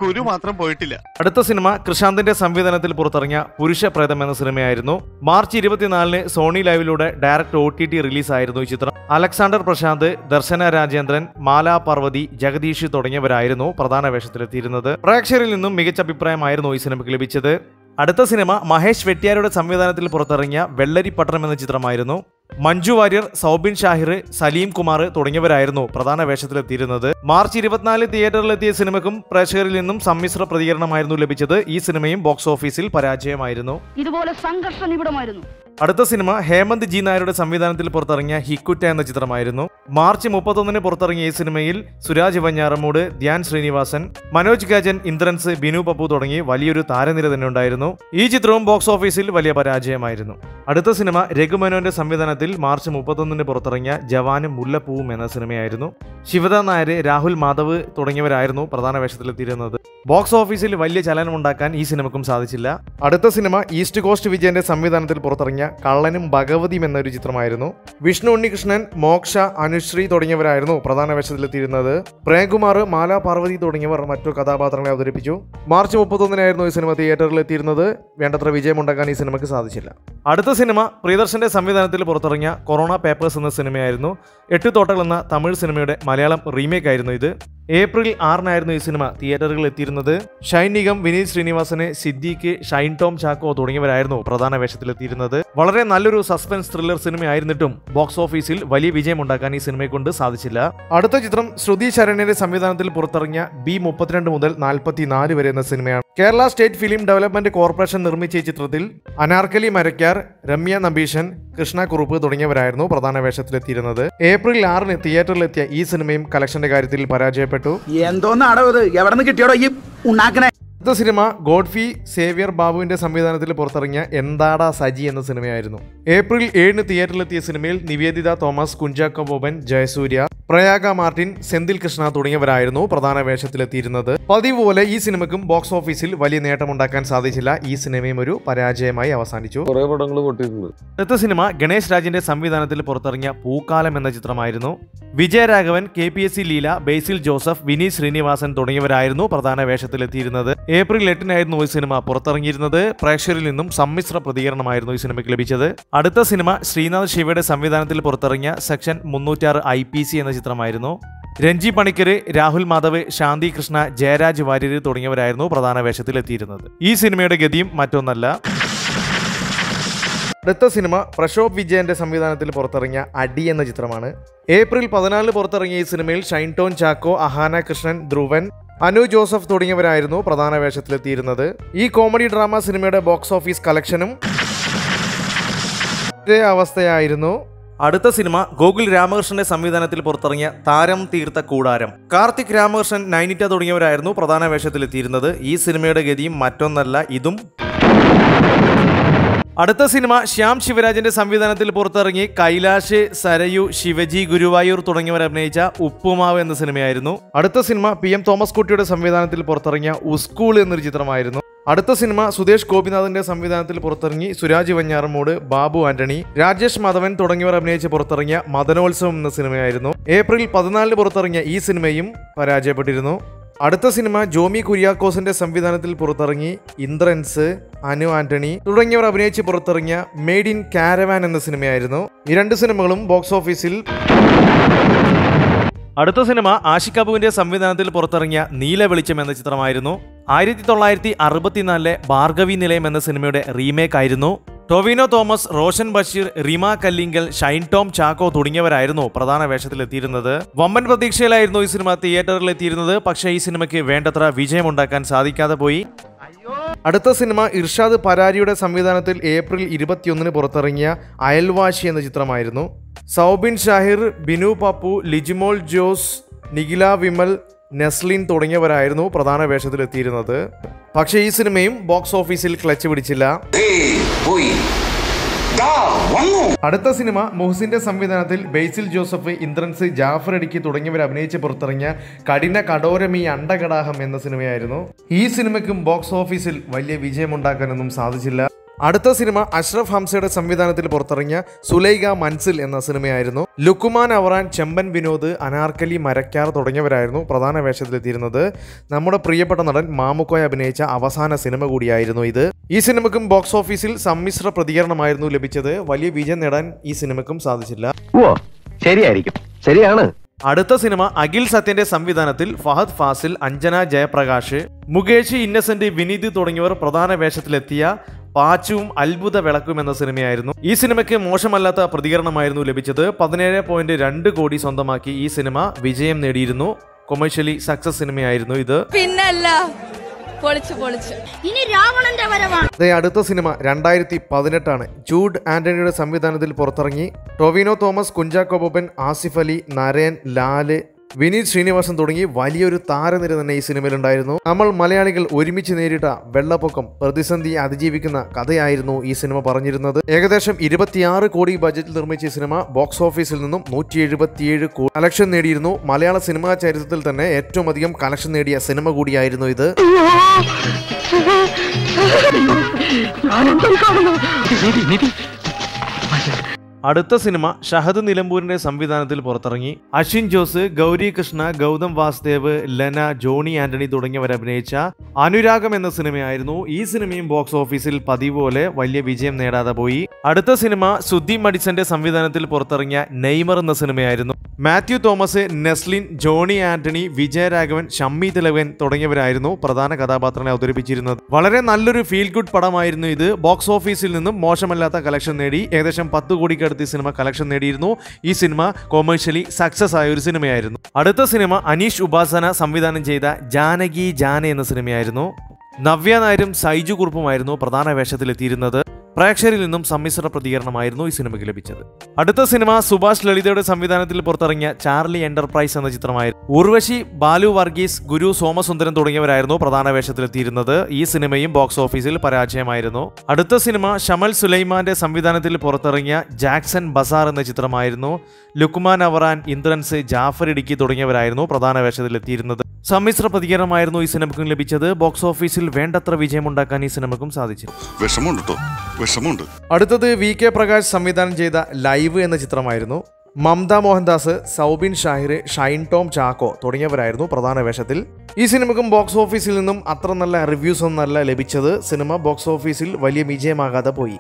കുരു മാത്രം പോയിട്ടില്ല അടുത്ത സിനിമ കൃഷാന്തിന്റെ സംവിധാനത്തിൽ പുറത്തിറങ്ങിയ പുരുഷ പ്രേതം എന്ന സിനിമയായിരുന്നു മാർച്ച് ഇരുപത്തിനാലിന് സോണി ലൈവിലൂടെ ഡയറക്ട് ഒ ടി ടി റിലീസായിരുന്നു ഈ ചിത്രം അലക്സാണ്ടർ പ്രശാന്ത് ദർശന രാജേന്ദ്രൻ മാലാ പാർവതി ജഗദീഷ് തുടങ്ങിയവരായിരുന്നു പ്രധാന വേഷത്തിലെത്തിയിരുന്നത് പ്രേക്ഷകരിൽ നിന്നും മികച്ച അഭിപ്രായമായിരുന്നു ഈ സിനിമയ്ക്ക് ലഭിച്ചത് അടുത്ത സിനിമ മഹേഷ് വെട്ടിയാരുടെ സംവിധാനത്തിൽ പുറത്തിറങ്ങിയ വെള്ളരിപ്പട്ടണം എന്ന ചിത്രമായിരുന്നു മഞ്ജു വാര്യർ സൗബിൻ ഷാഹിർ സലീം കുമാർ തുടങ്ങിയവരായിരുന്നു പ്രധാന വേഷത്തിലെത്തിയിരുന്നത് മാർച്ച് ഇരുപത്തിനാല് തിയേറ്ററിലെത്തിയ സിനിമയ്ക്കും പ്രേക്ഷകരിൽ നിന്നും സമ്മിശ്ര പ്രതികരണമായിരുന്നു ലഭിച്ചത് ഈ സിനിമയും ബോക്സ് ഓഫീസിൽ പരാജയമായിരുന്നു ഇതുപോലെ സംഘർഷ നിബിഡമായിരുന്നു അടുത്ത സിനിമ ഹേമന്ത് ജി നായരുടെ സംവിധാനത്തിൽ പുറത്തിറങ്ങിയ ഹിക്കുറ്റ എന്ന ചിത്രമായിരുന്നു മാർച്ച് മുപ്പത്തൊന്നിന് പുറത്തിറങ്ങിയ ഈ സിനിമയിൽ സുരാജ് വഞ്ഞാറമൂട് ധ്യാൻ ശ്രീനിവാസൻ മനോജ് ഗാജൻ ഇന്ദ്രൻസ് ബിനു പപ്പു തുടങ്ങി വലിയൊരു താരനിര തന്നെ ഉണ്ടായിരുന്നു ഈ ചിത്രവും ബോക്സ് ഓഫീസിൽ വലിയ പരാജയമായിരുന്നു അടുത്ത സിനിമ രഘുമനോന്റെ സംവിധാനത്തിൽ മാർച്ച് മുപ്പത്തൊന്നിന് പുറത്തിറങ്ങിയ ജവാനും മുല്ലപ്പൂവും എന്ന സിനിമയായിരുന്നു ശിവദ നായർ രാഹുൽ മാധവ് തുടങ്ങിയവരായിരുന്നു പ്രധാന വേഷത്തിലെത്തിയിരുന്നത് ബോക്സ് ഓഫീസിൽ വലിയ ചലനമുണ്ടാക്കാൻ ഈ സിനിമക്കും സാധിച്ചില്ല അടുത്ത സിനിമ ഈസ്റ്റ് കോസ്റ്റ് വിജയന്റെ സംവിധാനത്തിൽ പുറത്തിറങ്ങിയ കള്ളനും ഭഗവതിയും എന്നൊരു ചിത്രമായിരുന്നു വിഷ്ണു ഉണ്ണികൃഷ്ണൻ മോക്ഷ അനുശ്രീ തുടങ്ങിയവരായിരുന്നു പ്രധാന വേഷത്തിലെത്തിയിരുന്നത് പ്രേംകുമാർ മാലാ പാർവതി തുടങ്ങിയവർ മറ്റു കഥാപാത്രങ്ങളെ അവതരിപ്പിച്ചു മാർച്ച് മുപ്പത്തൊന്നിനായിരുന്നു ഈ സിനിമ തിയേറ്ററിൽ എത്തിയിരുന്നത് വേണ്ടത്ര വിജയമുണ്ടാക്കാൻ ഈ സിനിമയ്ക്ക് സാധിച്ചില്ല അടുത്ത സിനിമ പ്രിയദർശന്റെ സംവിധാനത്തിൽ പുറത്തിറങ്ങിയ കൊറോണ പേപ്പേഴ്സ് എന്ന സിനിമയായിരുന്നു എട്ട് തോട്ടകൾ എന്ന തമിഴ് സിനിമയുടെ മലയാളം റീമേക്ക് ആയിരുന്നു ഇത് ഏപ്രിൽ ആറിനായിരുന്നു ഈ സിനിമ തിയേറ്ററുകളിൽ എത്തിയിരുന്നത് ഷൈൻ നിഗം വിനീത് ശ്രീനിവാസന് സിദ്ദീഖ് ഷൈൻ ടോം ചാക്കോ തുടങ്ങിയവരായിരുന്നു പ്രധാന വേഷത്തിലെത്തിയിരുന്നത് വളരെ നല്ലൊരു സസ്പെൻസ് ത്രില്ലർ സിനിമയായിരുന്നിട്ടും ബോക്സ് ഓഫീസിൽ വലിയ വിജയമുണ്ടാക്കാൻ ഈ സിനിമയെ കൊണ്ട് സാധിച്ചില്ല അടുത്ത ചിത്രം ശ്രുതി ശരണ്യന്റെ സംവിധാനത്തിൽ പുറത്തിറങ്ങിയ ബി മുപ്പത്തിരണ്ട് മുതൽ നാൽപ്പത്തിനാല് വരെ എന്ന സിനിമയാണ് Kerala state film development corporation നിർമ്മിച്ച ഈ ചിത്രത്തിൽ അനാർക്കലി മരക്കാർ രമ്യ നമ്പീശൻ കൃഷ്ണ കുറുപ്പ് തുടങ്ങിയവരായിരുന്നു പ്രധാന വേഷത്തിലെത്തിയിരുന്നത് ഏപ്രിൽ ആറിന് തിയേറ്ററിലെത്തിയ ഈ സിനിമയും കളക്ഷന്റെ കാര്യത്തിൽ പരാജയപ്പെട്ടു എന്തോന്നാടോ ഇത് എവിടെ നിന്ന് കിട്ടിയോടോ ഈ ഉണ്ടാക്കണേ അടുത്ത സിനിമ ഗോഡ്ഫി സേവ്യർ ബാബുവിന്റെ സംവിധാനത്തിൽ പുറത്തിറങ്ങിയ എന്താടാ സജി എന്ന സിനിമയായിരുന്നു ഏപ്രിൽ ഏഴിന് തിയേറ്ററിലെത്തിയ സിനിമയിൽ നിവേദിത തോമസ് കുഞ്ചാക്കോ ബോബൻ ജയസൂര്യ പ്രയാഗ മാർട്ടിൻ സെന്തിൽ കൃഷ്ണ തുടങ്ങിയവരായിരുന്നു പ്രധാന വേഷത്തിലെത്തിയിരുന്നത് പതിവ് പോലെ ഈ സിനിമയ്ക്കും ബോക്സ് ഓഫീസിൽ വലിയ നേട്ടമുണ്ടാക്കാൻ സാധിച്ചില്ല ഈ സിനിമയും ഒരു പരാജയമായി അവസാനിച്ചു കുറെ പടങ്ങൾ പൊട്ടിയിട്ടുണ്ട് അടുത്ത സിനിമ ഗണേശ് രാജിന്റെ സംവിധാനത്തിൽ പുറത്തിറങ്ങിയ പൂക്കാലം എന്ന ചിത്രമായിരുന്നു Vijayaraghavan K P S C Leela Basil Joseph Vineeth Sreenivasan തുടങ്ങിയവരായിരുന്നു പ്രധാന വേഷത്തിലെത്തിയിരുന്നത് ഏപ്രിൽ എട്ടിനായിരുന്നു ഈ സിനിമ പുറത്തിറങ്ങിയിരുന്നത് പ്രേക്ഷകരിൽ നിന്നും സമ്മിശ്ര പ്രതികരണമായിരുന്നു ഈ സിനിമയ്ക്ക് ലഭിച്ചത് അടുത്ത സിനിമ ശ്രീനാഥ് ശിവയുടെ സംവിധാനത്തിൽ പുറത്തിറങ്ങിയ സെക്ഷൻ മുന്നൂറ്റാറ് ഐ പി സി എന്ന ചിത്രമായിരുന്നു രഞ്ജി പണിക്കര് രാഹുൽ മാധവ് ശാന്തി കൃഷ്ണ ജയരാജ് വാര്യർ തുടങ്ങിയവരായിരുന്നു പ്രധാന വേഷത്തിലെത്തിയിരുന്നത് ഈ സിനിമയുടെ ഗതിയും മറ്റൊന്നല്ല അടുത്ത സിനിമ പ്രശോഭ് വിജയന്റെ സംവിധാനത്തിൽ പുറത്തിറങ്ങിയ അടി എന്ന ചിത്രമാണ് ഏപ്രിൽ പതിനാലിന് പുറത്തിറങ്ങിയ ഈ സിനിമയിൽ ഷൈൻ ടോൺ ചാക്കോ അഹാന കൃഷ്ണൻ ധ്രുവൻ അനു ജോസഫ് തുടങ്ങിയവരായിരുന്നു പ്രധാന വേഷത്തിലെത്തിയിരുന്നത് ഈ കോമഡി ഡ്രാമ സിനിമയുടെ ബോക്സ് ഓഫീസ് കളക്ഷനും ഇതേ അവസ്ഥയായിരുന്നു അടുത്ത സിനിമ ഗോകുൽ രാമകൃഷ്ണന്റെ സംവിധാനത്തിൽ പുറത്തിറങ്ങിയ താരം തീർത്ത കൂടാരം കാർത്തിക് രാമകൃഷ്ണൻ നൈനിറ്റ തുടങ്ങിയവരായിരുന്നു പ്രധാന വേഷത്തിലെത്തിയിരുന്നത് ഈ സിനിമയുടെ ഗതിയും മറ്റൊന്നല്ല ഇതും അടുത്ത സിനിമ ശ്യാം ശിവരാജന്റെ സംവിധാനത്തിൽ പുറത്തിറങ്ങി കൈലാഷ് സരയു ശിവജി ഗുരുവായൂർ തുടങ്ങിയവർ അഭിനയിച്ച ഉപ്പുമാവ് എന്ന സിനിമയായിരുന്നു അടുത്ത സിനിമ പി എം തോമസ് കുട്ടിയുടെ സംവിധാനത്തിൽ പുറത്തിറങ്ങിയ ഉസ്കൂൾ എന്നൊരു ചിത്രമായിരുന്നു അടുത്ത സിനിമ സുദേശ് ഗോപിനാഥിന്റെ സംവിധാനത്തിൽ പുറത്തിറങ്ങി സുരാജ് വഞ്ഞാറമൂട് ബാബു ആന്റണി രാജേഷ് മാധവൻ തുടങ്ങിയവർ അഭിനയിച്ച് പുറത്തിറങ്ങിയ മദനോത്സവം എന്ന സിനിമയായിരുന്നു ഏപ്രിൽ പതിനാലിന് പുറത്തിറങ്ങിയ ഈ സിനിമയും പരാജയപ്പെട്ടിരുന്നു അടുത്ത സിനിമ ജോമി കുര്യാക്കോസിന്റെ സംവിധാനത്തിൽ പുറത്തിറങ്ങി ഇന്ദ്രൻസ് അനു ആന്റണി തുടങ്ങിയവർ അഭിനയിച്ച് പുറത്തിറങ്ങിയ മെയ്ഡ് ഇൻ കാരവാൻ എന്ന സിനിമയായിരുന്നു ഈ രണ്ട് സിനിമകളും ബോക്സ് ഓഫീസിൽ അടുത്ത സിനിമ ആഷിക് കപൂറിന്റെ സംവിധാനത്തിൽ പുറത്തിറങ്ങിയ നീല വെളിച്ചം എന്ന ചിത്രമായിരുന്നു ആയിരത്തി തൊള്ളായിരത്തി അറുപത്തിനാലിലെ ഭാർഗവി നിലയം എന്ന സിനിമയുടെ റീമേക്ക് ആയിരുന്നു ടൊവിനോ തോമസ് റോഷൻ ബഷീർ റിമ കല്ലിങ്കൽ ഷൈൻ ടോം ചാക്കോ തുടങ്ങിയവരായിരുന്നു പ്രധാന വേഷത്തിലെത്തിയിരുന്നത് വമ്പൻ പ്രതീക്ഷയിലായിരുന്നു ഈ സിനിമ തിയേറ്ററിൽ എത്തിയിരുന്നത് പക്ഷേ ഈ സിനിമയ്ക്ക് വേണ്ടത്ര വിജയമുണ്ടാക്കാൻ സാധിക്കാതെ പോയി അടുത്ത സിനിമ ഇർഷാദ് പരാരിയുടെ സംവിധാനത്തിൽ ഏപ്രിൽ ഇരുപത്തിയൊന്നിന് പുറത്തിറങ്ങിയ അയൽവാശി എന്ന ചിത്രമായിരുന്നു സൗബിൻ ഷാഹിർ ബിനു പപ്പു ലിജിമോൾ ജോസ് നിഖില വിമൽ നെസ്ലിൻ തുടങ്ങിയവരായിരുന്നു പ്രധാന വേഷത്തിലെത്തിയിരുന്നത് പക്ഷേ ഈ സിനിമയും ബോക്സ് ഓഫീസിൽ ക്ലച്ച് പിടിച്ചില്ല അടുത്ത സിനിമ മുഹസിന്റെ സംവിധാനത്തിൽ ബേസിൽ ജോസഫ് ഇന്ദ്രൻസ് ജാഫർ അടിക്ക് തുടങ്ങിയവർ അഭിനയിച്ച് പുറത്തിറങ്ങിയ കഠിന കടോരമി അണ്ടകടാഹം എന്ന സിനിമയായിരുന്നു ഈ സിനിമയ്ക്കും ബോക്സ് ഓഫീസിൽ വലിയ വിജയമുണ്ടാക്കാനൊന്നും സാധിച്ചില്ല അടുത്ത സിനിമ അഷ്റഫ് ഹംസയുടെ സംവിധാനത്തിൽ പുറത്തിറങ്ങിയ സുലൈഖ മൻസിൽ എന്ന സിനിമയായിരുന്നു ലുക്കുമാൻ അവറാൻ ചെമ്പൻ വിനോദ് അനാർക്കലി മരക്കാർ തുടങ്ങിയവരായിരുന്നു പ്രധാന വേഷത്തിലെത്തിയിരുന്നത് നമ്മുടെ പ്രിയപ്പെട്ട നടൻ മാമുക്കോയ് അഭിനയിച്ച അവസാന സിനിമ കൂടിയായിരുന്നു ഇത് ഈ സിനിമക്കും ബോക്സ് ഓഫീസിൽ സമ്മിശ്ര പ്രതികരണമായിരുന്നു ലഭിച്ചത് വലിയ വിജയം നേടാൻ ഈ സിനിമക്കും സാധിച്ചില്ല ഓ ശരിയായിരിക്കും ശരിയാണ് അടുത്ത സിനിമ അഖിൽ സത്യന്റെ സംവിധാനത്തിൽ ഫഹദ് ഫാസിൽ അഞ്ജന ജയപ്രകാശ് മുകേഷ് ഇന്നസെന്റ് വിനീത് തുടങ്ങിയവർ പ്രധാന വേഷത്തിലെത്തിയ പാച്ചുവും അത്ഭുത വിളക്കും എന്ന സിനിമയായിരുന്നു ഈ സിനിമയ്ക്ക് മോശമല്ലാത്ത പ്രതികരണമായിരുന്നു ലഭിച്ചത് പതിനേഴ് പോയിന്റ് രണ്ട് കോടി സ്വന്തമാക്കി ഈ സിനിമ വിജയം നേടിയിരുന്നു കൊമേഴ്ഷ്യലി സക്സസ് സിനിമയായിരുന്നു ഇത് പിന്നല്ല പൊളിച്ചു പൊളിച്ചു ഇനി രാവണന്റെ വരവാണ് ദേ അടുത്ത സിനിമ രണ്ടായിരത്തി പതിനെട്ടാണ് ജൂഡ് ആന്റണിയുടെ സംവിധാനത്തിൽ പുറത്തിറങ്ങി ടൊവിനോ തോമസ് കുഞ്ചാക്കോ ബോബൻ ആസിഫ് അലി നരേൻ ലാല് വിനീത് ശ്രീനിവാസൻ തുടങ്ങി വലിയൊരു താരനിര തന്നെ ഈ സിനിമയിലുണ്ടായിരുന്നു നമ്മൾ മലയാളികൾ ഒരുമിച്ച് നേരിട്ട വെള്ളപ്പൊക്കം പ്രതിസന്ധി അതിജീവിക്കുന്ന കഥയായിരുന്നു ഈ സിനിമ പറഞ്ഞിരുന്നത് ഏകദേശം ഇരുപത്തിയാറ് കോടി ബജറ്റിൽ നിർമ്മിച്ച ഈ സിനിമ ബോക്സ് ഓഫീസിൽ നിന്നും നൂറ്റി എഴുപത്തിയേഴ് കളക്ഷൻ നേടിയിരുന്നു മലയാള സിനിമാ ചരിത്രത്തിൽ തന്നെ ഏറ്റവും അധികം കളക്ഷൻ നേടിയ സിനിമ കൂടിയായിരുന്നു ഇത് അടുത്ത സിനിമ ഷഹദ് നിലമ്പൂരിന്റെ സംവിധാനത്തിൽ പുറത്തിറങ്ങി അശ്വിൻ ജോസ് ഗൗരി കൃഷ്ണ ഗൗതം വാസുദേവ് ലെന ജോണി ആന്റണി തുടങ്ങിയവർ അഭിനയിച്ച അനുരാഗം എന്ന സിനിമയായിരുന്നു ഈ സിനിമയും ബോക്സ് ഓഫീസിൽ പതിവ് പോലെ വലിയ വിജയം നേടാതെ പോയി അടുത്ത സിനിമ സുദ്ധി മഡിസന്റെ സംവിധാനത്തിൽ പുറത്തിറങ്ങിയ നെയ്മർ എന്ന സിനിമയായിരുന്നു മാത്യു തോമസ് നെസ്ലിൻ ജോണി ആന്റണി വിജയരാഘവൻ ഷമ്മി തിലകൻ തുടങ്ങിയവരായിരുന്നു പ്രധാന കഥാപാത്രങ്ങളെ അവതരിപ്പിച്ചിരുന്നത് വളരെ നല്ലൊരു ഫീൽ ഗുഡ് പടമായിരുന്നു ഇത് ബോക്സ് ഓഫീസിൽ നിന്നും മോശമല്ലാത്ത കളക്ഷൻ നേടി ഏകദേശം പത്ത് കോടിക്കടുത്ത് ഈ സിനിമ കളക്ഷൻ നേടിയിരുന്നു ഈ സിനിമ കൊമേഴ്ഷ്യലി സക്സസ് ആയ ഒരു സിനിമയായിരുന്നു അടുത്ത സിനിമ അനീഷ് ഉപാസന സംവിധാനം ചെയ്ത ജാനകി ജാന എന്ന സിനിമയായിരുന്നു നവ്യ നായരും സൈജു കുറുപ്പുമായിരുന്നു പ്രധാന വേഷത്തിലെത്തിയിരുന്നത് പ്രേക്ഷകരിൽ നിന്നും സമ്മിശ്ര പ്രതികരണമായിരുന്നു ഈ സിനിമയ്ക്ക് ലഭിച്ചത് അടുത്ത സിനിമ സുഭാഷ് ലളിതയുടെ സംവിധാനത്തിൽ പുറത്തിറങ്ങിയ ചാർലി എന്റർപ്രൈസ് എന്ന ചിത്രമായിരുന്നു ഉർവശി ബാലു വർഗീസ് ഗുരു സോമസുന്ദരൻ തുടങ്ങിയവരായിരുന്നു പ്രധാന വേഷത്തിലെത്തിയിരുന്നത് ഈ സിനിമയും ബോക്സ് ഓഫീസിൽ പരാജയമായിരുന്നു അടുത്ത സിനിമ ഷമൽ സുലൈമാന്റെ സംവിധാനത്തിൽ പുറത്തിറങ്ങിയ ജാക്സൺ ബസാർ എന്ന ചിത്രമായിരുന്നു ലുക്മാൻ അവറാൻ ഇന്ദ്രൻസ് ജാഫർ ഇടുക്കി തുടങ്ങിയവരായിരുന്നു പ്രധാന വേഷത്തിലെത്തിയിരുന്നത് സമ്മിശ്ര പ്രതികരണമായിരുന്നു ഈ സിനിമയ്ക്കും ലഭിച്ചത് ബോക്സ് ഓഫീസിൽ വേണ്ടത്ര വിജയമുണ്ടാക്കാൻ ഈ സിനിമയ്ക്കും സാധിച്ചു വിഷമമുണ്ട് കേട്ടോ വിഷമമുണ്ട് അടുത്തത് വി കെ പ്രകാശ് സംവിധാനം ചെയ്ത ലൈവ് എന്ന ചിത്രമായിരുന്നു മമത മോഹൻദാസ് സൗബിൻ ഷാഹിർ ഷൈൻ ടോം ചാക്കോ തുടങ്ങിയവരായിരുന്നു പ്രധാന വേഷത്തിൽ ഈ സിനിമക്കും ബോക്സ് ഓഫീസിൽ നിന്നും അത്ര നല്ല റിവ്യൂസ് ഒന്നല്ല ലഭിച്ചത് സിനിമ ബോക്സ് ഓഫീസിൽ വലിയ വിജയമാകാതെ പോയി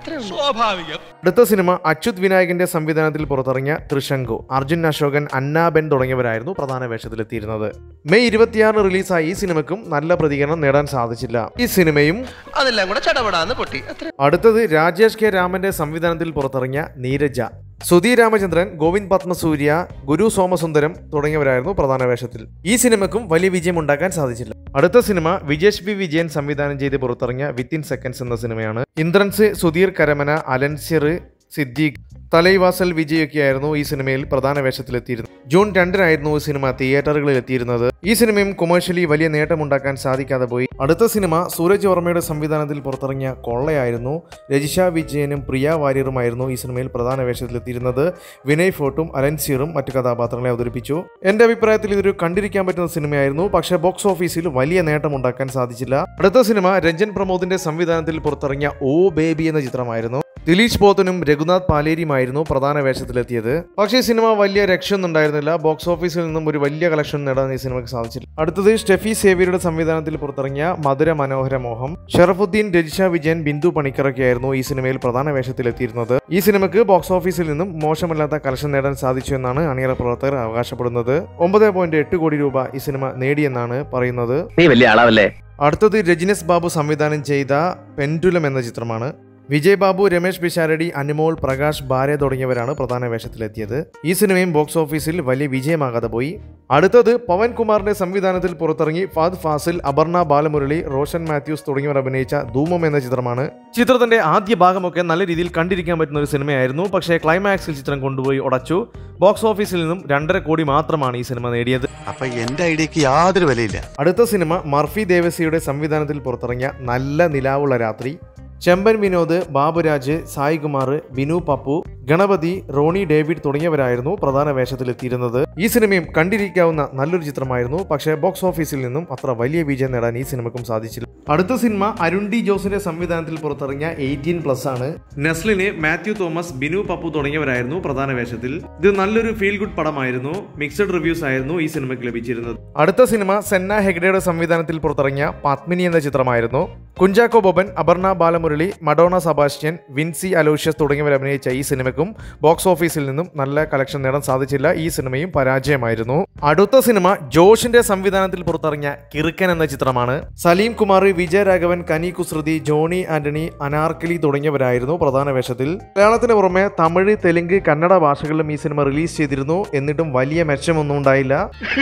അടുത്ത സിനിമ അച്യുത് വിനായകന്റെ സംവിധാനത്തിൽ പുറത്തിറങ്ങിയ തൃശങ്കു അർജുൻ അശോകൻ അന്നാബെൻ തുടങ്ങിയവരായിരുന്നു പ്രധാന വേഷത്തിലെത്തിയിരുന്നത് മെയ് ഇരുപത്തിയാറിന് റിലീസായ ഈ സിനിമയ്ക്കും നല്ല പ്രതികരണം നേടാൻ സാധിച്ചില്ല ഈ സിനിമയും അതെല്ലാം കൂടെ ചടപടാന്ന് പൊട്ടി അത്ര അടുത്തത് രാജേഷ് കെ രാമന്റെ സംവിധാനത്തിൽ പുറത്തിറങ്ങിയ നീരജ സുധി രാമചന്ദ്രൻ ഗോവിന്ദ് പത്മസൂര്യ ഗുരു സോമസുന്ദരം തുടങ്ങിയവരായിരുന്നു പ്രധാന വേഷത്തിൽ ഈ സിനിമക്കും വലിയ വിജയം ഉണ്ടാക്കാൻ സാധിച്ചില്ല അടുത്ത സിനിമ വിജേഷ് പി വിജയൻ സംവിധാനം ചെയ്ത് പുറത്തിറങ്ങിയ വിത്തിൻ സെക്കൻഡ്സ് എന്ന സിനിമയാണ് ഇന്ദ്രൻസ് സുധീർ കരമന അലൻസിർ സിദ്ദീഖ് തലൈവാസൽ വിജയൊക്കെയായിരുന്നു ഈ സിനിമയിൽ പ്രധാന വേഷത്തിലെത്തിയിരുന്നത് ജൂൺ രണ്ടിനായിരുന്നു ഈ സിനിമ തിയേറ്ററുകളിൽ എത്തിയിരുന്നത് ഈ സിനിമയും കൊമേഴ്ഷ്യലി വലിയ നേട്ടമുണ്ടാക്കാൻ സാധിക്കാതെ പോയി അടുത്ത സിനിമ സൂരജ് വർമ്മയുടെ സംവിധാനത്തിൽ പുറത്തിറങ്ങിയ കൊള്ളയായിരുന്നു രജിഷ വിജയനും പ്രിയ വാര്യറുമായിരുന്നു ഈ സിനിമയിൽ പ്രധാന വേഷത്തിലെത്തിയിരുന്നത് വിനയ് ഫോർട്ടും അലൻസീറും മറ്റു കഥാപാത്രങ്ങളെ അവതരിപ്പിച്ചു എന്റെ അഭിപ്രായത്തിൽ ഇതൊരു കണ്ടിരിക്കാൻ പറ്റുന്ന സിനിമയായിരുന്നു പക്ഷേ ബോക്സ് ഓഫീസിൽ വലിയ നേട്ടമുണ്ടാക്കാൻ സാധിച്ചില്ല അടുത്ത സിനിമ രഞ്ജൻ പ്രമോദിന്റെ സംവിധാനത്തിൽ പുറത്തിറങ്ങിയ ഓ ബേബി എന്ന ചിത്രമായിരുന്നു ദിലീഷ് പോത്തനും രഘുനാഥ് പാലേരിയുമായിരുന്നു പ്രധാന വേഷത്തിലെത്തിയത് പക്ഷേ ഈ സിനിമ വലിയ രക്ഷയൊന്നും ഉണ്ടായിരുന്നില്ല ബോക്സ് ഓഫീസിൽ നിന്നും ഒരു വലിയ കളക്ഷൻ നേടാൻ ഈ സിനിമയ്ക്ക് സാധിച്ചില്ല അടുത്തത് സ്റ്റെഫി സേവിയറുടെ സംവിധാനത്തിൽ പുറത്തിറങ്ങിയ മധുര മനോഹര മോഹം ഷറഫുദ്ദീൻ രജിഷ വിജയൻ ബിന്ദു പണിക്കറൊക്കെയായിരുന്നു ഈ സിനിമയിൽ പ്രധാന വേഷത്തിലെത്തിയിരുന്നത് ഈ സിനിമയ്ക്ക് ബോക്സ് ഓഫീസിൽ നിന്നും മോശമല്ലാത്ത കളക്ഷൻ നേടാൻ സാധിച്ചു എന്നാണ് അണിയറ പ്രവർത്തകർ അവകാശപ്പെടുന്നത് ഒമ്പത് പോയിന്റ് എട്ട് കോടി രൂപ ഈ സിനിമ നേടിയെന്നാണ് പറയുന്നത് നീ വലിയ ആളാവല്ലേ അടുത്തത് രജിനസ് ബാബു സംവിധാനം ചെയ്ത പെൻഡുലം എന്ന ചിത്രമാണ് വിജയ് ബാബു രമേശ് പിഷാരടി അനുമോൾ പ്രകാശ് ഭാര്യ തുടങ്ങിയവരാണ് പ്രധാന വേഷത്തിലെത്തിയത് ഈ സിനിമയും ബോക്സ് ഓഫീസിൽ വലിയ വിജയമാകാതെ പോയി അടുത്തത് പവൻ കുമാറിന്റെ സംവിധാനത്തിൽ പുറത്തിറങ്ങി ഫാദ് ഫാസിൽ അപർണ ബാലമുരളി റോഷൻ മാത്യൂസ് തുടങ്ങിയവർ അഭിനയിച്ച ധൂമം എന്ന ചിത്രമാണ് ചിത്രത്തിന്റെ ആദ്യ ഭാഗമൊക്കെ നല്ല രീതിയിൽ കണ്ടിരിക്കാൻ പറ്റുന്ന ഒരു സിനിമയായിരുന്നു പക്ഷേ ക്ലൈമാക്സിൽ ചിത്രം കൊണ്ടുപോയി ഉടച്ചു ബോക്സ് ഓഫീസിൽ നിന്നും രണ്ടര കോടി മാത്രമാണ് ഈ സിനിമ നേടിയത് അപ്പൊ എന്റെ ഐഡിയക്ക് യാതൊരു വിലയില്ല അടുത്ത സിനിമ മർഫി ദേവസിയുടെ സംവിധാനത്തിൽ പുറത്തിറങ്ങിയ നല്ല നിലാവുള്ള രാത്രി ചെമ്പൻ വിനോദ് ബാബുരാജ് സായികുമാർ ബിനു പപ്പു ഗണപതി റോണി ഡേവിഡ് തുടങ്ങിയവരായിരുന്നു പ്രധാന വേഷത്തിലെത്തിയിരുന്നത് ഈ സിനിമയും കണ്ടിരിക്കാവുന്ന നല്ലൊരു ചിത്രമായിരുന്നു പക്ഷേ ബോക്സ് ഓഫീസിൽ നിന്നും അത്ര വലിയ വിജയം നേടാൻ ഈ സിനിമക്കും സാധിച്ചില്ല അടുത്ത സിനിമ അരുൺ ഡി ജോസിന്റെ സംവിധാനത്തിൽ പുറത്തിറങ്ങിയ എയ്റ്റീൻ പ്ലസ് ആണ് നെസ്ലിന് മാത്യു തോമസ് ബിനു പപ്പു തുടങ്ങിയവരായിരുന്നു പ്രധാന വേഷത്തിൽ ഇത് നല്ലൊരു ഫീൽ ഗുഡ് പടമായിരുന്നു മിക്സഡ് റിവ്യൂസ് ആയിരുന്നു ഈ സിനിമയ്ക്ക് ലഭിച്ചിരുന്നത് അടുത്ത സിനിമ സെന്ന ഹെഗ്ഡയുടെ സംവിധാനത്തിൽ പുറത്തിറങ്ങിയ പത്മിനി എന്ന ചിത്രമായിരുന്നു കുഞ്ചാക്കോ ബോബൻ അപർണ ബാലമുരളി മഡോണ സബാസ്റ്റ്യൻ വിൻസി അലോഷ്യസ് തുടങ്ങിയവർ അഭിനയിച്ച ഈ സിനിമയ്ക്കും ബോക്സ് ഓഫീസിൽ നിന്നും നല്ല കളക്ഷൻ നേടാൻ സാധിച്ചില്ല ഈ സിനിമയും പരാജയമായിരുന്നു അടുത്ത സിനിമ ജോഷിന്റെ സംവിധാനത്തിൽ പുറത്തിറങ്ങിയ കിറുക്കൻ എന്ന ചിത്രമാണ് സലീം കുമാർ വിജയരാഘവൻ കനി കുസൃതി ജോണി ആന്റണി അനാർക്കലി തുടങ്ങിയവരായിരുന്നു പ്രധാന വേഷത്തിൽ മലയാളത്തിന് പുറമെ തമിഴ് തെലുങ്ക് കന്നഡ ഭാഷകളിലും ഈ സിനിമ റിലീസ് ചെയ്തിരുന്നു എന്നിട്ടും വലിയ മെച്ചമൊന്നും ഉണ്ടായില്ല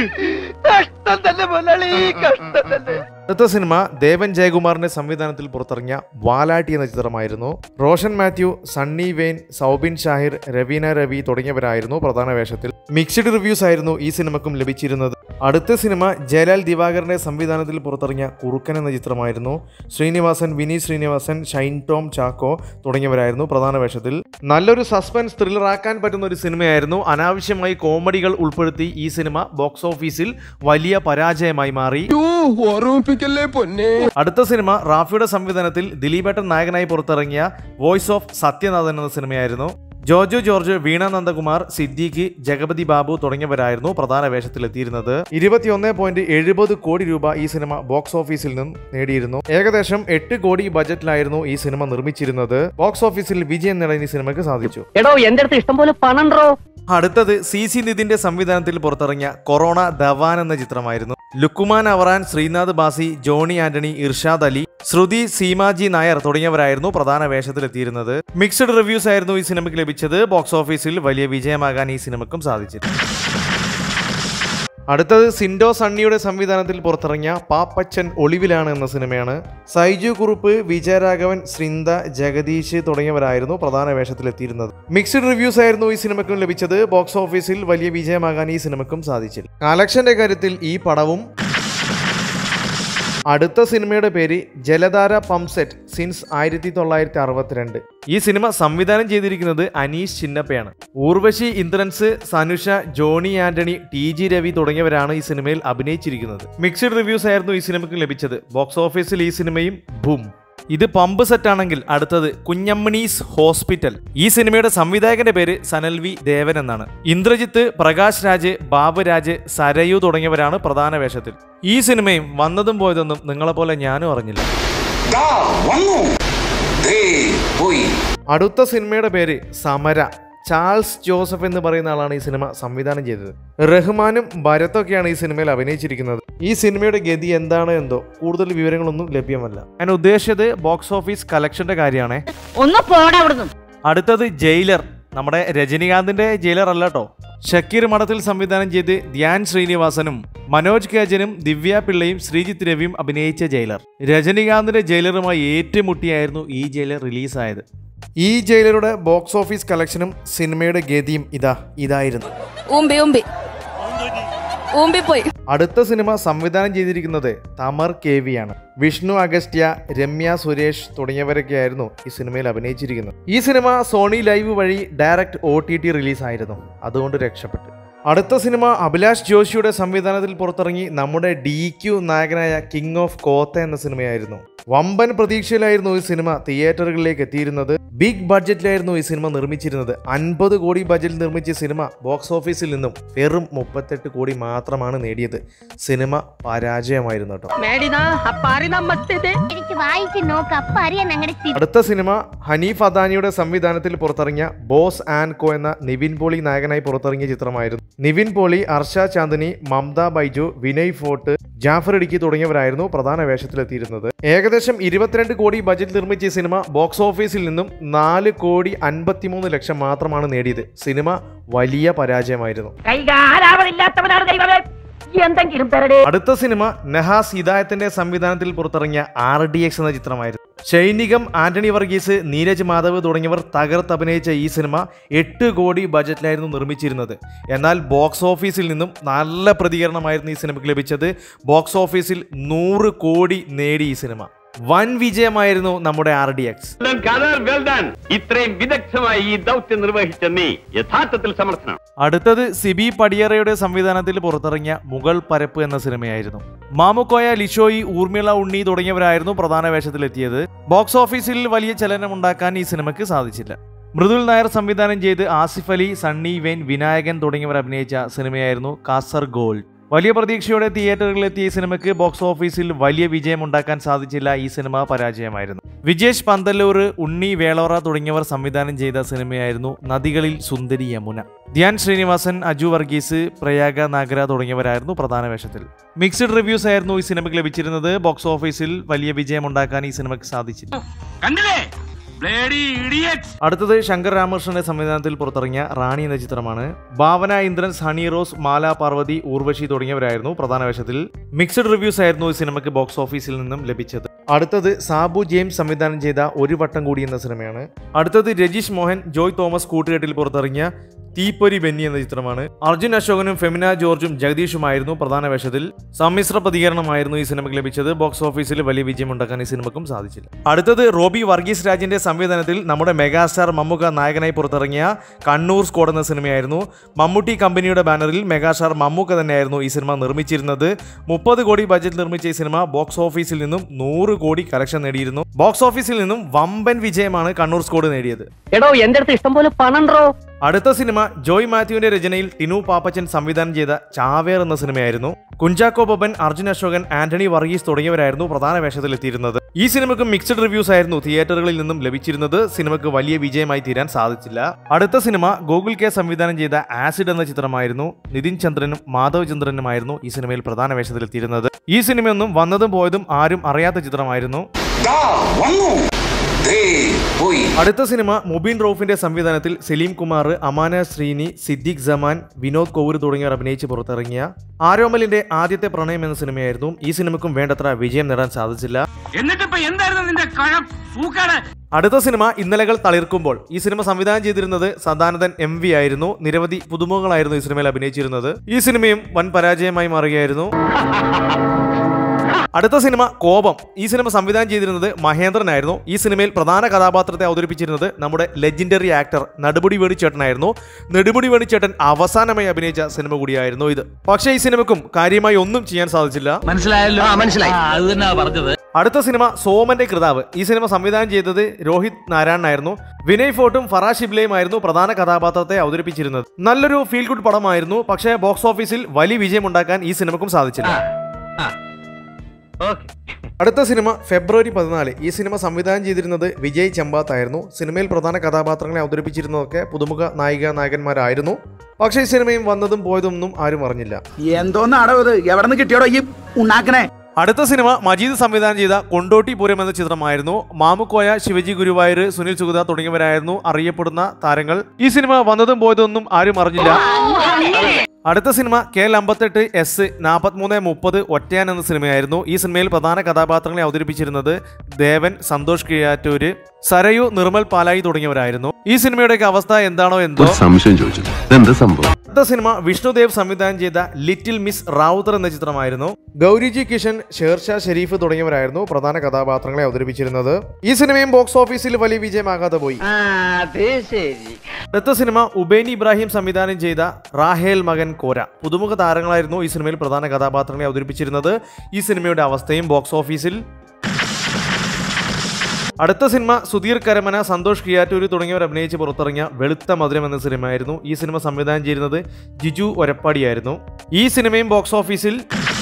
കഷ്ടം തന്നെ മുതലാളി കഷ്ടം തന്നെ അടുത്ത സിനിമ ദേവൻ ജയകുമാറിന്റെ സംവിധാനത്തിൽ പുറത്തിറങ്ങിയ വാലാട്ടി എന്ന ചിത്രമായിരുന്നു റോഷൻ മാത്യു സണ്ണി വെയിൻ സൗബിൻ ഷാഹിർ രവീന രവി തുടങ്ങിയവരായിരുന്നു പ്രധാന വേഷത്തിൽ മിക്സ്ഡ് റിവ്യൂസ് ആയിരുന്നു ഈ സിനിമക്കും ലഭിച്ചിരുന്നത് അടുത്ത സിനിമ ജയലാൽ ദിവാകരന്റെ സംവിധാനത്തിൽ പുറത്തിറങ്ങിയ കുറുക്കൻ എന്ന ചിത്രമായിരുന്നു ശ്രീനിവാസൻ വിനീത് ശ്രീനിവാസൻ ഷൈൻ ടോം ചാക്കോ തുടങ്ങിയവരായിരുന്നു പ്രധാന വേഷത്തിൽ നല്ലൊരു സസ്പെൻസ് ത്രില്ലർ ആക്കാൻ പറ്റുന്ന ഒരു സിനിമയായിരുന്നു അനാവശ്യമായി കോമഡികൾ ഉൾപ്പെടുത്തി ഈ സിനിമ ബോക്സ് ഓഫീസിൽ വലിയ പരാജയമായി മാറി ഓർമ്മിപ്പിക്കല്ലേ പൊന്നെ അടുത്ത സിനിമ റാഫിയുടെ സംവിധാനത്തിൽ ദിലീപേട്ടൻ നായകനായി പുറത്തിറങ്ങിയ വോയിസ് ഓഫ് സത്യനാഥൻ എന്ന സിനിമയായിരുന്നു ജോജു ജോർജ് വീണ നന്ദകുമാർ സിദ്ദീഖ് ജഗപതി ബാബു തുടങ്ങിയവരായിരുന്നു പ്രധാന വേഷത്തിലെത്തിയിരുന്നത് ഇരുപത്തിയൊന്ന് പോയിന്റ് എഴുപത് കോടി രൂപ ഈ സിനിമ ബോക്സ് ഓഫീസിൽ നിന്നും നേടിയിരുന്നു ഏകദേശം എട്ട് കോടി ബജറ്റിലായിരുന്നു ഈ സിനിമ നിർമ്മിച്ചിരുന്നത് ബോക്സ് ഓഫീസിൽ വിജയം നേടാൻ ഈ സിനിമയ്ക്ക് സാധിച്ചു എടോ എന്റെ അടുത്ത് ഇഷ്ടം പോലെ പണുണ്ടോ അടുത്തത് സി സി നിതിന്റെ സംവിധാനത്തിൽ പുറത്തിറങ്ങിയ കൊറോണ ദവാൻ എന്ന ചിത്രമായിരുന്നു ലുക്കുമാൻ അവറാൻ ശ്രീനാഥ് ബാസി ജോണി ആന്റണി ഇർഷാദ് അലി ശ്രുതി സീമാജി നായർ തുടങ്ങിയവരായിരുന്നു പ്രധാന വേഷത്തിലെത്തിയിരുന്നത് മിക്സഡ് റിവ്യൂസ് ആയിരുന്നു ഈ സിനിമയ്ക്ക് ലഭിച്ചത് ബോക്സ് ഓഫീസിൽ വലിയ വിജയമാകാൻ ഈ സിനിമക്കും സാധിച്ചു അടുത്തത് സിൻഡോ സണ്ണിയുടെ സംവിധാനത്തിൽ പുറത്തിറങ്ങിയ പാപ്പച്ചൻ ഒളിവിലാണ് എന്ന സിനിമയാണ് സൈജു കുറുപ്പ് വിജയരാഘവൻ ശ്രിന്ദ ജഗദീഷ് തുടങ്ങിയവരായിരുന്നു പ്രധാന വേഷത്തിലെത്തിയിരുന്നത് മിക്സ്ഡ് റിവ്യൂസ് ആയിരുന്നു ഈ സിനിമയ്ക്കും ലഭിച്ചത് ബോക്സ് ഓഫീസിൽ വലിയ വിജയമാകാൻ ഈ സിനിമയ്ക്കും സാധിച്ചില്ല കളക്ഷന്റെ കാര്യത്തിൽ ഈ പടവും അടുത്ത സിനിമയുടെ പേര് ജലധാര പംസെറ്റ് സിൻസ് ആയിരത്തി തൊള്ളായിരത്തി അറുപത്തിരണ്ട് ഈ സിനിമ സംവിധാനം ചെയ്തിരിക്കുന്നത് അനീഷ് ചിന്നപ്പയാണ് ഊർവശി ഇന്ദ്രൻസ് സനുഷ ജോണി ആന്റണി ടി ജി രവി തുടങ്ങിയവരാണ് ഈ സിനിമയിൽ അഭിനയിച്ചിരിക്കുന്നത് മിക്സഡ് റിവ്യൂസ് ആയിരുന്നു ഈ സിനിമയ്ക്ക് ലഭിച്ചത് ബോക്സ് ഓഫീസിൽ ഈ സിനിമയും ബും ഇത് പമ്പ് സെറ്റ് ആണെങ്കിൽ അടുത്തത് കുഞ്ഞമ്മണീസ് ഹോസ്പിറ്റൽ ഈ സിനിമയുടെ സംവിധായകന്റെ പേര് സനൽവി ദേവൻ എന്നാണ് ഇന്ദ്രജിത്ത് പ്രകാശ് രാജ് ബാബുരാജ് സരയു തുടങ്ങിയവരാണ് പ്രധാന വേഷത്തിൽ ഈ സിനിമയും വന്നതും പോയതൊന്നും നിങ്ങളെപ്പോലെ ഞാനും അറിഞ്ഞില്ല അടുത്ത സിനിമയുടെ പേര് സമര ചാൾസ് ജോസഫ് എന്ന് പറയുന്ന ആളാണ് ഈ സിനിമ സംവിധാനം ചെയ്തത് റഹ്മാനും ഭരത്തൊക്കെയാണ് ഈ സിനിമയിൽ അഭിനയിച്ചിരിക്കുന്നത് ഈ സിനിമയുടെ ഗതി എന്താണ് എന്തോ കൂടുതൽ വിവരങ്ങളൊന്നും ലഭ്യമല്ല ഞാൻ ഉദ്ദേശിച്ചത് ബോക്സ് ഓഫീസ് കളക്ഷന്റെ കാര്യമാണേ ഒന്ന് പോടാ അവിടുന്ന് അടുത്തത് ജയിലർ നമ്മുടെ രജനികാന്തിന്റെ ജയിലർ അല്ല കേട്ടോ ഷക്കീർ മഠത്തിൽ സംവിധാനം ചെയ്ത് ധ്യാൻ ശ്രീനിവാസനും മനോജ് കേജനും ദിവ്യ പിള്ളയും ശ്രീജിത്ത് രവിയും അഭിനയിച്ച ജയിലർ രജനികാന്തിന്റെ ജയിലറുമായി ഏറ്റുമുട്ടിയായിരുന്നു ഈ ജയിലർ റിലീസായത് ഈ ജയിലറുടെ ബോക്സ് ഓഫീസ് കളക്ഷനും സിനിമയുടെ ഗതിയും ഇതാ ഇതായിരുന്നു ഊമ്പി ഊമ്പി ഊമ്പിപ്പോയി അടുത്ത സിനിമ സംവിധാനം ചെയ്തിരിക്കുന്നത് തമർ കെ വി ആണ് വിഷ്ണു അഗസ്ത്യ രമ്യ സുരേഷ് തുടങ്ങിയവരൊക്കെയായിരുന്നു ഈ സിനിമയിൽ അഭിനയിച്ചിരിക്കുന്നത് ഈ സിനിമ സോണി ലൈവ് വഴി ഡയറക്റ്റ് ഒ ടി ടി റിലീസായിരുന്നു അതുകൊണ്ട് രക്ഷപ്പെട്ടു അടുത്ത സിനിമ അഭിലാഷ് ജോഷിയുടെ സംവിധാനത്തിൽ പുറത്തിറങ്ങി നമ്മുടെ ഡി ക്യു നായകനായ കിങ് ഓഫ് കോത്ത എന്ന സിനിമയായിരുന്നു വമ്പൻ പ്രതീക്ഷയിലായിരുന്നു ഈ സിനിമ തിയേറ്ററുകളിലേക്ക് എത്തിയിരുന്നത് ബിഗ് ബഡ്ജറ്റിലായിരുന്നു ഈ സിനിമ നിർമ്മിച്ചിരുന്നത് അൻപത് കോടി ബഡ്ജറ്റിൽ നിർമ്മിച്ച സിനിമ ബോക്സ് ഓഫീസിൽ നിന്നും വെറും മുപ്പത്തെട്ട് കോടി മാത്രമാണ് നേടിയത് സിനിമ പരാജയമായിരുന്നു കേട്ടോ മേടിനാ അപ്പാരി നമ്മത്തിത് എനിക്ക് വായിച്ച് നോക്ക് അപ്പ അറിയാൻ ഞങ്ങളുടെ സ്ഥിതി അടുത്ത സിനിമ ഹനീഫ് അദാനിയുടെ സംവിധാനത്തിൽ പുറത്തിറങ്ങിയ ബോസ് ആൻഡ് കോ എന്ന നിവിൻ പോളി നായകനായി പുറത്തിറങ്ങിയ ചിത്രമായിരുന്നു നിവിൻ പോളി അർഷ ചാന്ദിനി മമത ബൈജു വിനയ് ഫോർട്ട് ജാഫർ ഇടുക്കി തുടങ്ങിയവരായിരുന്നു പ്രധാന വേഷത്തിലെത്തിയിരുന്നത് ഏകദേശം ഇരുപത്തിരണ്ട് കോടി ബജറ്റ് നിർമ്മിച്ച ഈ സിനിമ ബോക്സ് ഓഫീസിൽ നിന്നും നാല് കോടി അൻപത്തിമൂന്ന് ലക്ഷം മാത്രമാണ് നേടിയത് സിനിമ വലിയ പരാജയമായിരുന്നു കൈകാലാവതില്ലാത്തവനാണ് ദൈവമേ എന്തെങ്കിലും തരടേ അടുത്ത സിനിമ നഹാസ് ഹിദായത്തിന്റെ സംവിധാനത്തിൽ പുറത്തിറങ്ങിയ ആർ ഡി എക്സ് എന്ന ചിത്രമായിരുന്നു ഷൈനികം ആന്റണി വർഗീസ് നീരജ് മാധവ് തുടങ്ങിയവർ തകർത്ത് അഭിനയിച്ച ഈ സിനിമ എട്ട് കോടി ബജറ്റിലായിരുന്നു നിർമ്മിച്ചിരുന്നത് എന്നാൽ ബോക്സ് ഓഫീസിൽ നിന്നും നല്ല പ്രതികരണമായിരുന്നു ഈ സിനിമയ്ക്ക് ലഭിച്ചത് ബോക്സ് ഓഫീസിൽ നൂറ് കോടി നേടി ഈ സിനിമ വൻ വിജയമായിരുന്നു നമ്മുടെ ആർ ഡി എക്സ് ഇത്രയും വിദഗ്ധമായി ഈ ദൗത്യം നിർവഹിച്ച നീ യഥാർത്ഥത്തിൽ സമർത്ഥനാണ് അടുത്തത് സിബി പടിയറയുടെ സംവിധാനത്തിൽ പുറത്തിറങ്ങിയ മുഗൾ പരപ്പ് എന്ന സിനിമയായിരുന്നു മാമുക്കോയ ലിഷോയി ഊർമിള ഉണ്ണി തുടങ്ങിയവരായിരുന്നു പ്രധാന വേഷത്തിലെത്തിയത് ബോക്സ് ഓഫീസിൽ വലിയ ചലനമുണ്ടാക്കാൻ ഈ സിനിമയ്ക്ക് സാധിച്ചില്ല മൃദുൽ നായർ സംവിധാനം ചെയ്ത് ആസിഫ് അലി സണ്ണി വെൻ വിനായകൻ തുടങ്ങിയവർ അഭിനയിച്ച സിനിമയായിരുന്നു കാസർഗോൾഡ് വലിയ പ്രതീക്ഷയോടെ തിയേറ്ററുകളിലെത്തിയ ഈ സിനിമയ്ക്ക് ബോക്സ് ഓഫീസിൽ വലിയ വിജയമുണ്ടാക്കാൻ സാധിച്ചില്ല ഈ സിനിമ പരാജയമായിരുന്നു വിജേഷ് പന്തല്ലൂർ ഉണ്ണി വേളോറ തുടങ്ങിയവർ സംവിധാനം ചെയ്ത സിനിമയായിരുന്നു നദികളിൽ സുന്ദരി യമുന ധ്യാൻ ശ്രീനിവാസൻ അജു വർഗീസ് പ്രയാഗ നാഗര തുടങ്ങിയവരായിരുന്നു പ്രധാന വേഷത്തിൽ മിക്സഡ് റിവ്യൂസ് ആയിരുന്നു ഈ സിനിമയ്ക്ക് ലഭിച്ചിരുന്നത് ബോക്സ് ഓഫീസിൽ വലിയ വിജയമുണ്ടാക്കാൻ ഈ സിനിമയ്ക്ക് സാധിച്ചില്ല കണ്ടില്ലേ ബ്ലേഡി ഇഡിയറ്റ്സ് അടുത്തത് ശങ്കർ രാമകൃഷ്ണന്റെ സംവിധാനത്തിൽ പുറത്തിറങ്ങിയ റാണി എന്ന ചിത്രമാണ് ഭാവന ഇന്ദ്രൻസ് ഹണി റോസ് മാല പാർവതി ഊർവശി തുടങ്ങിയവരായിരുന്നു പ്രധാന വേഷത്തിൽ മിക്സഡ് റിവ്യൂസ് ആയിരുന്നു ഈ സിനിമയ്ക്ക് ബോക്സ് ഓഫീസിൽ നിന്നും ലഭിച്ചത് അടുത്തത് സാബു ജെയിംസ് സംവിധാനം ചെയ്ത ഒരു വട്ടം കൂടി എന്ന സിനിമയാണ് അടുത്തത് രജീഷ് മോഹൻ ജോയ് തോമസ് കൂട്ടുകെട്ടിൽ പുറത്തിറങ്ങിയ തീപ്പൊരി ബെന്നി എന്ന ചിത്രമാണ് അർജുൻ അശോകനും ഫെമിന ജോർജും ജഗദീഷുമായിരുന്നു പ്രധാന വേഷത്തിൽ സമ്മിശ്ര പ്രതികരണമായിരുന്നു ഈ സിനിമയ്ക്ക് ലഭിച്ചത് ബോക്സ് ഓഫീസിൽ വലിയ വിജയമുണ്ടാക്കാൻ ഈ സിനിമക്കും സാധിച്ചില്ല അടുത്തത് റോബി വർഗീസ് രാജിന്റെ സംവിധാനത്തിൽ നമ്മുടെ മെഗാസ്റ്റാർ മമ്മുക നായകനായി പുറത്തിറങ്ങിയ കണ്ണൂർ സ്ക്വാഡ് എന്ന സിനിമയായിരുന്നു മമ്മൂട്ടി കമ്പനിയുടെ ബാനറിൽ മെഗാസ്റ്റാർ മമ്മൂക്ക തന്നെയായിരുന്നു ഈ സിനിമ നിർമ്മിച്ചിരുന്നത് മുപ്പത് കോടി ബജറ്റ് നിർമ്മിച്ച ഈ സിനിമ ബോക്സ് ഓഫീസിൽ നിന്നും നൂറ് കോടി കളക്ഷൻ നേടിയിരുന്നു ബോക്സ് ഓഫീസിൽ നിന്നും വമ്പൻ വിജയമാണ് കണ്ണൂർ സ്ക്വാഡ് നേടിയത് എടോ എന്റെ അടുത്ത് ഇഷ്ടം പോലെ പണുണ്ടോ അടുത്ത സിനിമ ജോയ് മാത്യുവിന്റെ രചനയിൽ ടിനു പാപ്പച്ചൻ സംവിധാനം ചെയ്ത ചാവേർ എന്ന സിനിമയായിരുന്നു കുഞ്ചാക്കോ ബൊബൻ അർജുൻ അശോകൻ ആന്റണി വർഗീസ് തുടങ്ങിയവരായിരുന്നു പ്രധാന വേഷത്തിലെത്തിയിരുന്നത് ഈ സിനിമയ്ക്ക് മിക്സഡ് റിവ്യൂസ് ആയിരുന്നു തിയേറ്ററുകളിൽ നിന്നും ലഭിച്ചിരുന്നത് സിനിമയ്ക്ക് വലിയ വിജയമായി തീരാൻ സാധിച്ചില്ല അടുത്ത സിനിമ ഗൂഗിൾ കെ സംവിധാനം ചെയ്ത ആസിഡ് എന്ന ചിത്രമായിരുന്നു നിതിൻ ചന്ദ്രനും മാധവ് ചന്ദ്രനുമായിരുന്നു ഈ സിനിമയിൽ പ്രധാന വേഷത്തിലെത്തിയിരുന്നത് ഈ സിനിമയൊന്നും വന്നതും പോയതും ആരും അറിയാത്ത ചിത്രമായിരുന്നു അടുത്ത സിനിമ മുബീൻ റൌഫിന്റെ സംവിധാനത്തിൽ സലീം കുമാർ അമാന ശ്രീനി സിദ്ദിഖ് സമാൻ വിനോദ് കൗർ തുടങ്ങിയവർ അഭിനയിച്ച് പുറത്തിറങ്ങിയ ആരോമലിന്റെ ആദ്യത്തെ പ്രണയം എന്ന സിനിമയായിരുന്നു ഈ സിനിമയ്ക്കും വേണ്ടത്ര വിജയം നേടാൻ സാധിച്ചില്ല എന്നിട്ടിപ്പോ എന്തായിരുന്നു നിന്റെ കഴം സൂക്കാട് അടുത്ത സിനിമ ഇന്നലകൾ തളിർക്കുമ്പോൾ ഈ സിനിമ സംവിധാനം ചെയ്തിരുന്നത് സദാനന്ദൻ എം വി ആയിരുന്നു നിരവധി പുതുമുഖങ്ങളായിരുന്നു ഈ സിനിമയിൽ അഭിനയിച്ചിരുന്നത് ഈ സിനിമയും വൻ പരാജയമായി മാറുകയായിരുന്നു അടുത്ത സിനിമ കോപം ഈ സിനിമ സംവിധാനം ചെയ്തിരുന്നത് മഹേന്ദ്രനായിരുന്നു ഈ സിനിമയിൽ പ്രധാന കഥാപാത്രത്തെ അവതരിപ്പിച്ചിരുന്നത് നമ്മുടെ ലെജൻഡറി ആക്ടർ നെടുമുടി വേണിച്ചേട്ടനായിരുന്നു നെടുമുടി വേണിച്ചേട്ടൻ അവസാനമായി അഭിനയിച്ച സിനിമ കൂടിയായിരുന്നു ഇത് പക്ഷേ ഈ സിനിമക്കും കാര്യമായി ഒന്നും ചെയ്യാൻ സാധിച്ചില്ല മനസ്സിലായല്ലോ മനസ്സിലായി അത് തന്നെ പറഞ്ഞത് അടുത്ത സിനിമ സോമന്റെ കൃതാവ് ഈ സിനിമ സംവിധാനം ചെയ്തത് രോഹിത് നാരായണനായിരുന്നു വിനയ് ഫോർട്ടും ഫറാ ഷിബ്ലയും ആയിരുന്നു പ്രധാന കഥാപാത്രത്തെ അവതരിപ്പിച്ചിരുന്നത് നല്ലൊരു ഫീൽ ഗുഡ് പടമായിരുന്നു പക്ഷേ ബോക്സ് ഓഫീസിൽ വലിയ വിജയമുണ്ടാക്കാൻ ഈ സിനിമക്കും സാധിച്ചില്ല അടുത്ത സിനിമ ഫെബ്രുവരി പതിനാല് ഈ സിനിമ സംവിധാനം ചെയ്തിരുന്നത് വിജയ് ചമ്പാത്ത് ആയിരുന്നു സിനിമയിൽ പ്രധാന കഥാപാത്രങ്ങളെ അവതരിപ്പിച്ചിരുന്നതൊക്കെ പുതുമുഖ നായിക നായകന്മാരായിരുന്നു പക്ഷേ ഈ സിനിമയും വന്നതും പോയതൊന്നും ആരും അറിഞ്ഞില്ല എന്തോന്നാടോ ഇത് എവിടെ നിന്ന് കിട്ടിയോടോ ഈ ഉണ്ടാക്കണേ അടുത്ത സിനിമ മജീദ് സംവിധാനം ചെയ്ത കൊണ്ടോട്ടിപുരം എന്ന ചിത്രമായിരുന്നു മാമുക്കോയ ശിവജി ഗുരുവായൂർ സുനിൽ സുഗത തുടങ്ങിയവരായിരുന്നു അറിയപ്പെടുന്ന താരങ്ങൾ ഈ സിനിമ വന്നതും പോയതൊന്നും ആരും അറിഞ്ഞില്ല അടുത്ത സിനിമ കെ എൽ അമ്പത്തെട്ട് എസ് നാൽപ്പത്തിമൂന്ന് മുപ്പത് ഒറ്റയാൻ എന്ന സിനിമയായിരുന്നു ഈ സിനിമയിൽ പ്രധാന കഥാപാത്രങ്ങളെ അവതരിപ്പിച്ചിരുന്നത് ദേവൻ സന്തോഷ് കിഴാറ്റൂര് സരയു നിർമ്മൽ പാലായി തുടങ്ങിയവരായിരുന്നു ഈ സിനിമയുടെയൊക്കെ അവസ്ഥ എന്താണോ എന്തോ സംശയം ചോദിച്ചു എന്താ സംഭവം അടുത്ത സിനിമ വിഷ്ണുദേവ് സംവിധാനം ചെയ്ത ലിറ്റിൽ മിസ് റാവുത്തർ എന്ന ചിത്രമായിരുന്നു ഗൗരിജി കിഷൻ ഷേർഷാ ഷെരീഫ് തുടങ്ങിയവരായിരുന്നു പ്രധാന കഥാപാത്രങ്ങളെ അവതരിപ്പിച്ചിരുന്നത് ഈ സിനിമയും ബോക്സ് ഓഫീസിൽ വലിയ വിജയമാകാതെ പോയി അതെ ശരി അടുത്ത സിനിമ ഉബൈൻ ഇബ്രാഹിം സംവിധാനം ചെയ്ത റാഹേൽ മകൻ കോര പുതുമുഖ താരങ്ങളായിരുന്നു ഈ സിനിമയിൽ പ്രധാന കഥാപാത്രങ്ങളെ അവതരിപ്പിച്ചിരുന്നത് ഈ സിനിമയുടെ അവസ്ഥയും ബോക്സ് ഓഫീസിൽ അടുത്ത സിനിമ സുധീർ കരമന സന്തോഷ് കിയാറ്റൂര് തുടങ്ങിയവർ അഭിനയിച്ച് പുറത്തിറങ്ങിയ വെളുത്ത മധുരം എന്ന സിനിമയായിരുന്നു ഈ സിനിമ സംവിധാനം ചെയ്യുന്നത് ജിജു ഒരപ്പാടിയായിരുന്നു ഈ സിനിമയും ബോക്സ് ഓഫീസിൽ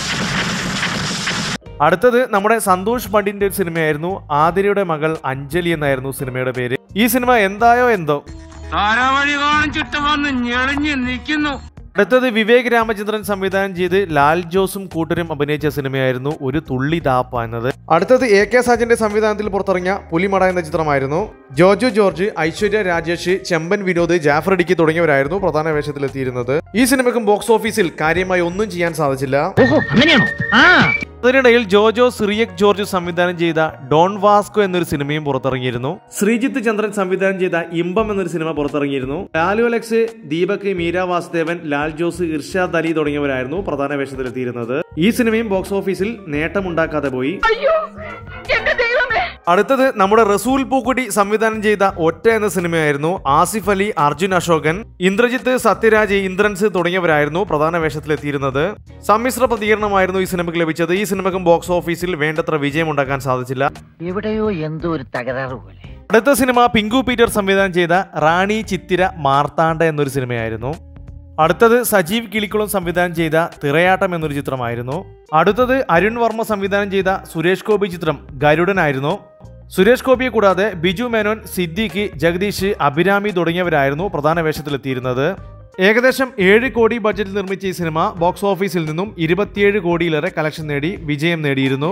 അടുത്തത് നമ്മുടെ സന്തോഷ് പണ്ടിന്റെ ഒരു സിനിമയായിരുന്നു ആതിരയുടെ മകൾ അഞ്ജലി എന്നായിരുന്നു സിനിമയുടെ പേര് ഈ സിനിമ എന്തായോ എന്തോ താരാവഴി കാണിച്ചിട്ട് വന്ന് ഞെളിഞ്ഞ് നിൽക്കുന്നു അടുത്തത് വിവേക് രാമചന്ദ്രൻ സംവിധാനം ചെയ്ത് ലാൽ ജോസും കൂട്ടരും അഭിനയിച്ച സിനിമയായിരുന്നു ഒരു തുള്ളി താപ്പ എന്നത് അടുത്തത് എ കെ സാജന്റെ സംവിധാനത്തിൽ പുറത്തിറങ്ങിയ പുലിമട എന്ന ചിത്രമായിരുന്നു ജോജു ജോർജ് ഐശ്വര്യ രാജേഷ് ചെമ്പൻ വിനോദ് ജാഫർ ഇടുക്കി തുടങ്ങിയവരായിരുന്നു പ്രധാന വേഷത്തിലെത്തിയിരുന്നത് ഈ സിനിമയ്ക്കും ബോക്സ് ഓഫീസിൽ കാര്യമായി ഒന്നും ചെയ്യാൻ സാധിച്ചില്ല ഓഹോ അങ്ങനെയാണോ ആ അതിനിടയിൽ ജോജോ സിറിയക് ജോർജ് സംവിധാനം ചെയ്ത ഡോൺ വാസ്കോ എന്നൊരു സിനിമയും പുറത്തിറങ്ങിയിരുന്നു ശ്രീജിത്ത് ചന്ദ്രൻ സംവിധാനം ചെയ്ത ഇമ്പം എന്നൊരു സിനിമ പുറത്തിറങ്ങിയിരുന്നു ലാലു അലക്സ് ദീപക് മീര വാസുദേവൻ ലാൽ ജോസ് ഇർഷാദ് അലി തുടങ്ങിയവരായിരുന്നു പ്രധാന വേഷത്തിലെത്തിയിരുന്നത് ഈ സിനിമയും ബോക്സ് ഓഫീസിൽ നേട്ടമുണ്ടാക്കാതെ പോയി അടുത്തത് നമ്മുടെ റസൂൽ പൂക്കുടി സംവിധാനം ചെയ്ത ഒറ്റ എന്ന സിനിമയായിരുന്നു ആസിഫ് അലി അർജുൻ അശോകൻ ഇന്ദ്രജിത്ത് സത്യരാജ് ഇന്ദ്രൻസ് തുടങ്ങിയവരായിരുന്നു പ്രധാന വേഷത്തിലെത്തിയിരുന്നത് സമ്മിശ്ര പ്രതികരണമായിരുന്നു ഈ സിനിമയ്ക്ക് ലഭിച്ചത് ഈ സിനിമക്കും ബോക്സ് ഓഫീസിൽ വേണ്ടത്ര വിജയമുണ്ടാക്കാൻ സാധിച്ചില്ല എവിടെയോ എന്തോ ഒരു തകരാറ് പോലെ അടുത്ത സിനിമ പിങ്കു പീറ്റർ സംവിധാനം ചെയ്ത റാണി ചിത്തിര മാർത്താണ്ഡ എന്നൊരു സിനിമയായിരുന്നു അടുത്തത് സജീവ് കിളിക്കുളം സംവിധാനം ചെയ്ത തിറയാട്ടം എന്നൊരു ചിത്രമായിരുന്നു അടുത്തത് അരുൺ വർമ്മ സംവിധാനം ചെയ്ത സുരേഷ് ഗോപി ചിത്രം ഗരുഡനായിരുന്നു സുരേഷ് ഗോപിയെ കൂടാതെ ബിജു മേനോൻ സിദ്ദീഖ് ജഗദീഷ് അഭിരാമി തുടങ്ങിയവരായിരുന്നു പ്രധാന വേഷത്തിലെത്തിയിരുന്നത് ഏകദേശം ഏഴ് കോടി ബഡ്ജറ്റിൽ നിർമ്മിച്ച ഈ സിനിമ ബോക്സ് ഓഫീസിൽ നിന്നും ഇരുപത്തിയേഴ് കോടിയിലേറെ കളക്ഷൻ നേടി വിജയം നേടിയിരുന്നു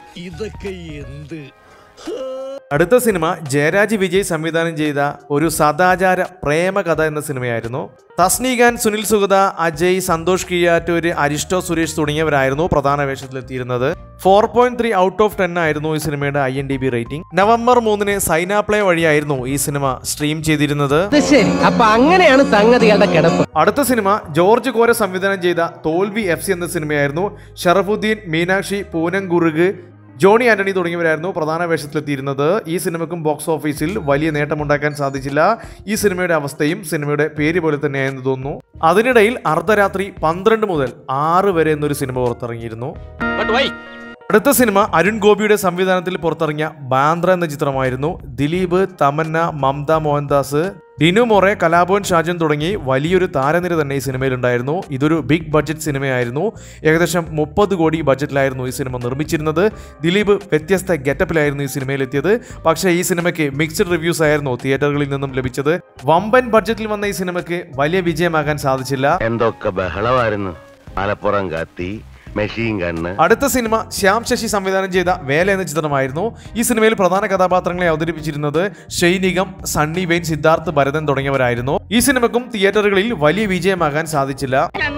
അടുത്ത സിനിമ ജയരാജ് വിജയ് സംവിധാനം ചെയ്ത ഒരു സദാചാര പ്രേമകഥ എന്ന സിനിമയായിരുന്നു തസ്നീഖാൻ സുനിൽ സുഗത അജയ് സന്തോഷ് കിയാറ്റൂര് അരിഷ്ടോ സുരേഷ് തുടങ്ങിയവരായിരുന്നു പ്രധാന വേഷത്തിലെത്തിയിരുന്നത് four point three out of ten ആയിരുന്നു ഈ സിനിമയുടെ I M D B rating November മൂന്നിന് സൈന പ്ലേ വഴിയായിരുന്നു ഈ സിനിമ സ്ട്രീം ചെയ്തിരുന്നത് ശരി അപ്പൊ അങ്ങനെയാണ് സംഗതികളുടെ കിടപ്പ് അടുത്ത സിനിമ ജോർജ് കോര സംവിധാനം ചെയ്ത തോൽവി എഫ് സി എന്ന സിനിമയായിരുന്നു ഷറഫുദ്ദീൻ മീനാക്ഷി പൂനംകുറുഗ് ജോണി ആന്റണി തുടങ്ങിയവരായിരുന്നു പ്രധാന വേഷത്തിലെത്തിയിരുന്നത് ഈ സിനിമയ്ക്കും ബോക്സ് ഓഫീസിൽ വലിയ നേട്ടമുണ്ടാക്കാൻ സാധിച്ചില്ല ഈ സിനിമയുടെ അവസ്ഥയും സിനിമയുടെ പേര് പോലെ തന്നെയായെന്ന് തോന്നുന്നു അതിനിടയിൽ അർദ്ധരാത്രി പന്ത്രണ്ട് മുതൽ ആറ് വരെ എന്നൊരു സിനിമ പുറത്തിറങ്ങിയിരുന്നു അടുത്ത സിനിമ അരുൺ ഗോപിയുടെ സംവിധാനത്തിൽ പുറത്തിറങ്ങിയ ബാന്ദ്ര എന്ന ചിത്രമായിരുന്നു ദിലീപ് തമന്ന മമത മോഹൻദാസ് ഡിനു മൊറെ കലാഭവൻ ഷാജൻ തുടങ്ങി വലിയൊരു താരനിര തന്നെ ഈ സിനിമയിലുണ്ടായിരുന്നു ഇതൊരു ബിഗ് ബഡ്ജറ്റ് സിനിമയായിരുന്നു ഏകദേശം മുപ്പത് കോടി ബഡ്ജറ്റിലായിരുന്നു ഈ സിനിമ നിർമ്മിച്ചിരുന്നത് ദിലീപ് വ്യത്യസ്ത ഗെറ്റപ്പിലായിരുന്നു ഈ സിനിമയിലെത്തിയത് പക്ഷേ ഈ സിനിമയ്ക്ക് മിക്സ്ഡ് റിവ്യൂസ് ആയിരുന്നു തിയേറ്ററുകളിൽ നിന്നും ലഭിച്ചത് വമ്പൻ ബഡ്ജറ്റിൽ വന്ന ഈ സിനിമയ്ക്ക് വലിയ വിജയമാകാൻ സാധിച്ചില്ല എന്തൊക്കെ ബഹളമായിരുന്നു മലപ്പുറം കത്തി മെഷീൻ കണ്ണ് അടുത്ത സിനിമ ശ്യാം ശശി സംവിധാനം ചെയ്ത വേല എന്ന ചിത്രമായിരുന്നു ഈ സിനിമയിൽ പ്രധാന കഥാപാത്രങ്ങളെ അവതരിപ്പിച്ചിരുന്നത് ഷൈനികം സണ്ണി വെയിൻ സിദ്ധാർത്ഥ് ഭരതൻ തുടങ്ങിയവരായിരുന്നു ഈ സിനിമക്കും തിയേറ്ററുകളിൽ വലിയ വിജയമാകാൻ സാധിച്ചില്ല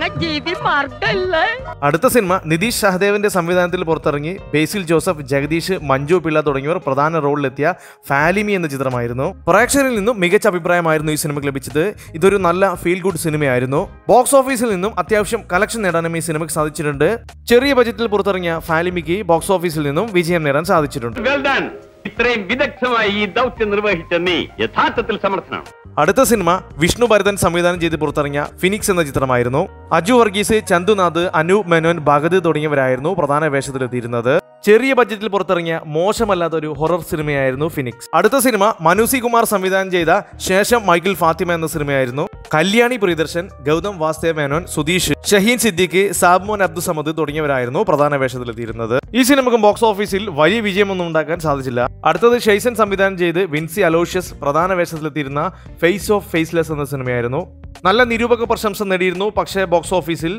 അടുത്ത സിനിമ നിതീഷ് സഹദേവന്റെ സംവിധാനത്തിൽ പുറത്തിറങ്ങി ബേസിൽ ജോസഫ് ജഗദീഷ് മഞ്ജു പിള്ള തുടങ്ങിയവർ പ്രധാന റോളിലെത്തിയ ഫാലിമി എന്ന ചിത്രമായിരുന്നു പ്രേക്ഷകരിൽ നിന്നും മികച്ച അഭിപ്രായമായിരുന്നു ഈ സിനിമയ്ക്ക് ലഭിച്ചത് ഇതൊരു നല്ല ഫീൽ ഗുഡ് സിനിമയായിരുന്നു ബോക്സ് ഓഫീസിൽ നിന്നും അത്യാവശ്യം കളക്ഷൻ നേടാനും ഈ സിനിമയ്ക്ക് സാധിച്ചിട്ടുണ്ട് ചെറിയ ബജറ്റിൽ പുറത്തിറങ്ങിയ ഫാലിമിക്ക് ബോക്സ് ഓഫീസിൽ നിന്നും വിജയം നേടാൻ സാധിച്ചിട്ടുണ്ട് വെൽ ഡൺ ഇത്രയും വിദഗ്ധമായി ഈ ദൗത്യം നിർവഹിച്ച നീ യഥാർത്ഥത്തിൽ സമർത്ഥനാണ് അടുത്ത സിനിമ വിഷ്ണു ഭരതൻ സംവിധാനം ചെയ്ത് പുറത്തിറങ്ങിയ ഫിനിക്സ് എന്ന ചിത്രമായിരുന്നു അജു വർഗീസ് ചന്തുനാഥ് അനൂപ് മേനോൻ ഭഗത് തുടങ്ങിയവരായിരുന്നു പ്രധാന വേഷത്തിലെത്തിയിരുന്നത് ചെറിയ ബഡ്ജറ്റിൽ പുറത്തിറങ്ങിയ മോശമല്ലാത്ത ഒരു ഹൊറർ സിനിമയായിരുന്നു ഫിനിക്സ് അടുത്ത സിനിമ മനുസി കുമാർ സംവിധാനം ചെയ്ത ശേഷം മൈക്കിൾ ഫാത്തിമ എന്ന സിനിമയായിരുന്നു കല്യാണി പ്രിയദർശൻ ഗൗതം വാസ്തവ മേനോൻ സുധീഷ് ഷഹീൻ സിദ്ദിഖ് സാബ്മോൻ അബ്ദു സമദ് തുടങ്ങിയവരായിരുന്നു പ്രധാന വേഷത്തിലെത്തിയിരുന്നത് ഈ സിനിമക്കും ബോക്സ് ഓഫീസിൽ വലിയ വിജയമൊന്നും ഉണ്ടാക്കാൻ സാധിച്ചില്ല അടുത്തത് ഷെയ്സൻ സംവിധാനം ചെയ്ത് വിൻസി അലോഷ്യസ് പ്രധാന വേഷത്തിലെത്തിയിരുന്ന ഫേസ് ഓഫ് ഫേസ്ലെസ് എന്ന സിനിമയായിരുന്നു നല്ല നിരൂപക പ്രശംസ നേടിയിരുന്നു പക്ഷേ ബോക്സ് ഓഫീസിൽ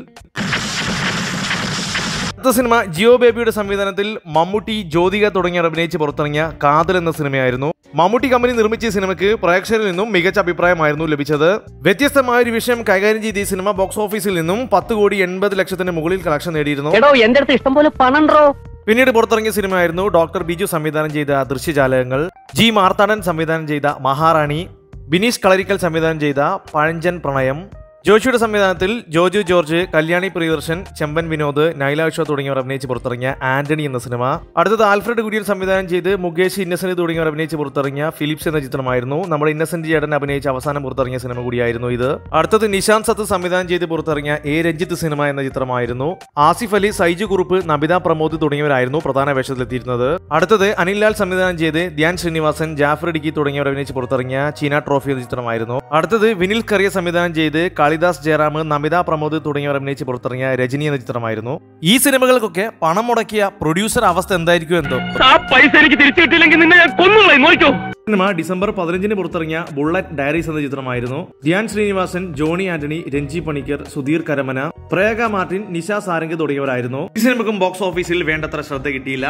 അടുത്ത സിനിമ ജിയോ ബേബിയുടെ സംവിധാനത്തിൽ മമ്മൂട്ടി ജ്യോതിക തുടങ്ങിയവർ അഭിനയിച്ച് പുറത്തിറങ്ങിയ കാതൽ എന്ന സിനിമയായിരുന്നു മമ്മൂട്ടി കമ്പനി നിർമ്മിച്ച ഈ സിനിമയ്ക്ക് പ്രേക്ഷകരിൽ നിന്നും മികച്ച അഭിപ്രായമായിരുന്നു ലഭിച്ചത് വ്യത്യസ്തമായ ഒരു വിഷയം കൈകാര്യം ചെയ്ത ഈ സിനിമ ബോക്സ് ഓഫീസിൽ നിന്നും പത്ത് കോടി എൺപത് ലക്ഷത്തിന് മുകളിൽ കളക്ഷൻ നേടിയിരുന്നു എടോ എന്റെ അടുത്ത് ഇഷ്ടം പോലെ പണണ്ടോ പിന്നീട് പുറത്തിറങ്ങിയ സിനിമയായിരുന്നു ഡോക്ടർ ബിജു സംവിധാനം ചെയ്ത ദൃശ്യജാലകങ്ങൾ ജി മാർത്താണ്ഡൻ സംവിധാനം ചെയ്ത മഹാറാണി ബിനീഷ് കളരിക്കൽ സംവിധാനം ചെയ്ത പഴഞ്ചൻ പ്രണയം ജോഷിയുടെ സംവിധാനത്തിൽ ജോജു ജോർജ് കല്യാണി പ്രിയദർശൻ ചെമ്പൻ വിനോദ് നൈല ഷോ തുടങ്ങിയവർ അഭിനയിച്ച് പുറത്തിറങ്ങിയ ആന്റണി എന്ന സിനിമ അടുത്തത് ആൽഫ്രഡ് കുര്യൻ സംവിധാനം ചെയ്ത് മുകേഷ് ഇന്നസെന്റ് തുടങ്ങിയവർ അഭിനയിച്ച് പുറത്തിറങ്ങിയ ഫിലിപ്സ് എന്ന ചിത്രമായിരുന്നു നമ്മുടെ ഇന്നസെന്റ് ചേട്ടൻ അഭിനയിച്ച് അവസാനം പുറത്തിറങ്ങിയ സിനിമ കൂടിയായിരുന്നു ഇത് അടുത്തത് നിശാന്ത് സത്ത് സംവിധാനം ചെയ്ത് പുറത്തിറങ്ങിയ എ രഞ്ജിത്ത് സിനിമ എന്ന ചിത്രമായിരുന്നു ആസിഫ് അലി സൈജു കുറുപ്പ് നബിത പ്രമോദ് തുടങ്ങിയവരായിരുന്നു പ്രധാന വേഷത്തിലെത്തിയിരുന്നത് അടുത്തത് അനിൽ ലാൽ സംവിധാനം ചെയ്ത് ധ്യാൻ ശ്രീനിവാസൻ ജാഫർ ഇടുക്കി തുടങ്ങിയവർ അഭിനയിച്ച് പുറത്തിറങ്ങിയ ചീന ട്രോഫി എന്ന ചിത്രമായിരുന്നു അടുത്തത് വിനിൽ കറിയ സംവിധാനം ചെയ്ത് കാളിദാസ് ജയറാം നമിത പ്രമോദ് തുടങ്ങിയവർ അഭിനയിച്ച് പുറത്തിറങ്ങിയ രജനി എന്ന ചിത്രമായിരുന്നു ഈ സിനിമകൾക്കൊക്കെ പണം മുടക്കിയ പ്രൊഡ്യൂസർ അവസ്ഥ എന്തായിരിക്കും എന്തോ ആ പൈസ എനിക്ക് തിരിച്ചു കിട്ടിയില്ലെങ്കിൽ നിന്നെ ഞാൻ കൊന്നുകളെ നോക്കൂ സിനിമ ഡിസംബർ പതിനഞ്ചിന് പുറത്തിറങ്ങിയ ബുള്ളറ്റ് ഡയറീസ് എന്ന ചിത്രമായിരുന്നു ധ്യാൻ ശ്രീനിവാസൻ ജോണി ആന്റണി രഞ്ജി പണിക്കർ സുധീർ കരമന പ്രേഗ മാർട്ടിൻ നിഷ സാരംഗ് തുടങ്ങിയവരായിരുന്നു ഈ സിനിമക്കും ബോക്സ് ഓഫീസിൽ വേണ്ടത്ര ശ്രദ്ധ കിട്ടിയില്ല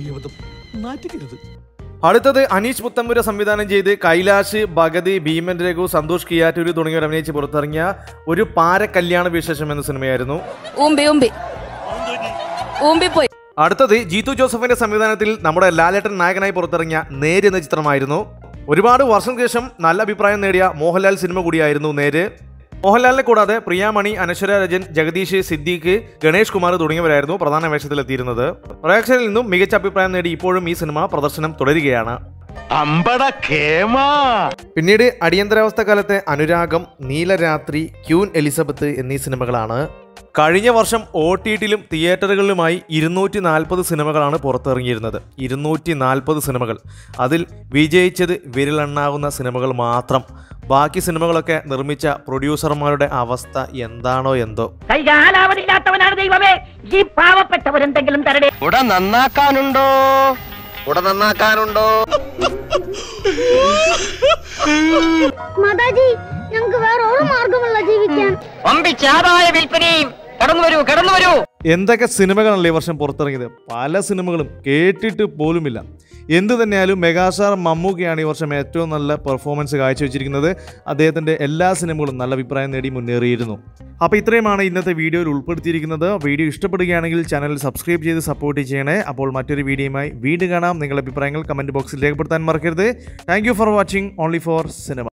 അടുത്തത് അനീഷ് പുത്തമ്പുര സംവിധാനം ചെയ്ത് കൈലാഷ് ഭഗതി ഭീമൻ രഘു സന്തോഷ് കിയാറ്റൂര് തുടങ്ങിയവർ അഭിനയിച്ച് പുറത്തിറങ്ങിയ ഒരു പാര കല്യാണ വിശേഷം എന്ന സിനിമയായിരുന്നു ഊമ്പി ഊമ്പി ഊമ്പി പോയി അടുത്തത് ജീത്തു ജോസഫിന്റെ സംവിധാനത്തിൽ നമ്മുടെ ലാലേട്ടൻ നായകനായി പുറത്തിറങ്ങിയ നേര് എന്ന ചിത്രമായിരുന്നു ഒരുപാട് വർഷങ്ങൾക്ക് ശേഷം നല്ല അഭിപ്രായം നേടിയ മോഹൻലാൽ സിനിമ കൂടിയായിരുന്നു നേര് മോഹൻലാലിനെ കൂടാതെ പ്രിയാമണി അനശ്വര രജൻ ജഗദീഷ് സിദ്ദീഖ് ഗണേഷ് കുമാർ തുടങ്ങിയവരായിരുന്നു പ്രധാന വേഷത്തിലെത്തിയിരുന്നത് പ്രേക്ഷകരിൽ നിന്നും മികച്ച അഭിപ്രായം നേടി ഇപ്പോഴും ഈ സിനിമ പ്രദർശനം തുടരുകയാണ് അമ്പട കേമാ പിന്നീട് അടിയന്തരാവസ്ഥ കാലത്തെ അനുരാഗം നീലരാത്രി ക്യൂൻ എലിസബത്ത് എന്നീ സിനിമകളാണ് കഴിഞ്ഞ വർഷം ഒ ടി ടിയിലും തിയേറ്ററുകളിലുമായി ഇരുന്നൂറ്റി നാൽപ്പത് സിനിമകളാണ് പുറത്തിറങ്ങിയിരുന്നത് ഇരുന്നൂറ്റി നാൽപ്പത് സിനിമകൾ അതിൽ വിജയിച്ചത് വിരലെണ്ണാവുന്ന സിനിമകൾ മാത്രം ബാക്കി സിനിമകളൊക്കെ നിർമ്മിച്ച പ്രൊഡ്യൂസർമാരുടെ അവസ്ഥ എന്താണോ എന്തോ കൈകാലാവതില്ലാത്തവനാണ് ദൈവമേ ഈ പാവപ്പെട്ടവരെന്തെങ്കിലും തരണേ കുട നന്നാക്കാനുണ്ടോ കുട നന്നാക്കാനുണ്ടോ മാതാജി ഞങ്ങൾക്ക് വേറെ ഒരു മാർഗമല്ല ജീവിക്കാൻ ഒമ്പിച്ചാതായ വിൽപ്പനയും കടന്നു വരൂ കടന്നു വരൂ എന്തൊക്കെ സിനിമകളാണല്ലേ ഈ വർഷം പുറത്തിറങ്ങിയത് പല സിനിമകളും കേട്ടിട്ട് പോലുമില്ല എന്തു തന്നെയായാലും മെഗാസ്റ്റാർ മമ്മൂക്കയാണ് ഈ വർഷം ഏറ്റവും നല്ല പെർഫോമൻസ് കാഴ്ചവെച്ചിരിക്കുന്നത് അദ്ദേഹത്തിൻ്റെ എല്ലാ സിനിമകളും നല്ല അഭിപ്രായം നേടി മുന്നേറിയിരുന്നു അപ്പോൾ ഇത്രയുമാണ് ഇന്നത്തെ വീഡിയോയിൽ ഉൾപ്പെടുത്തിയിരിക്കുന്നത് വീഡിയോ ഇഷ്ടപ്പെടുകയാണെങ്കിൽ ചാനൽ സബ്സ്ക്രൈബ് ചെയ്ത് സപ്പോർട്ട് ചെയ്യണേ അപ്പോൾ മറ്റൊരു വീഡിയോയുമായി വീണ്ടും കാണാം നിങ്ങളുടെ അഭിപ്രായങ്ങൾ കമൻറ്റ് ബോക്സിൽ രേഖപ്പെടുത്താൻ മറക്കരുത് thank for watching only for cinema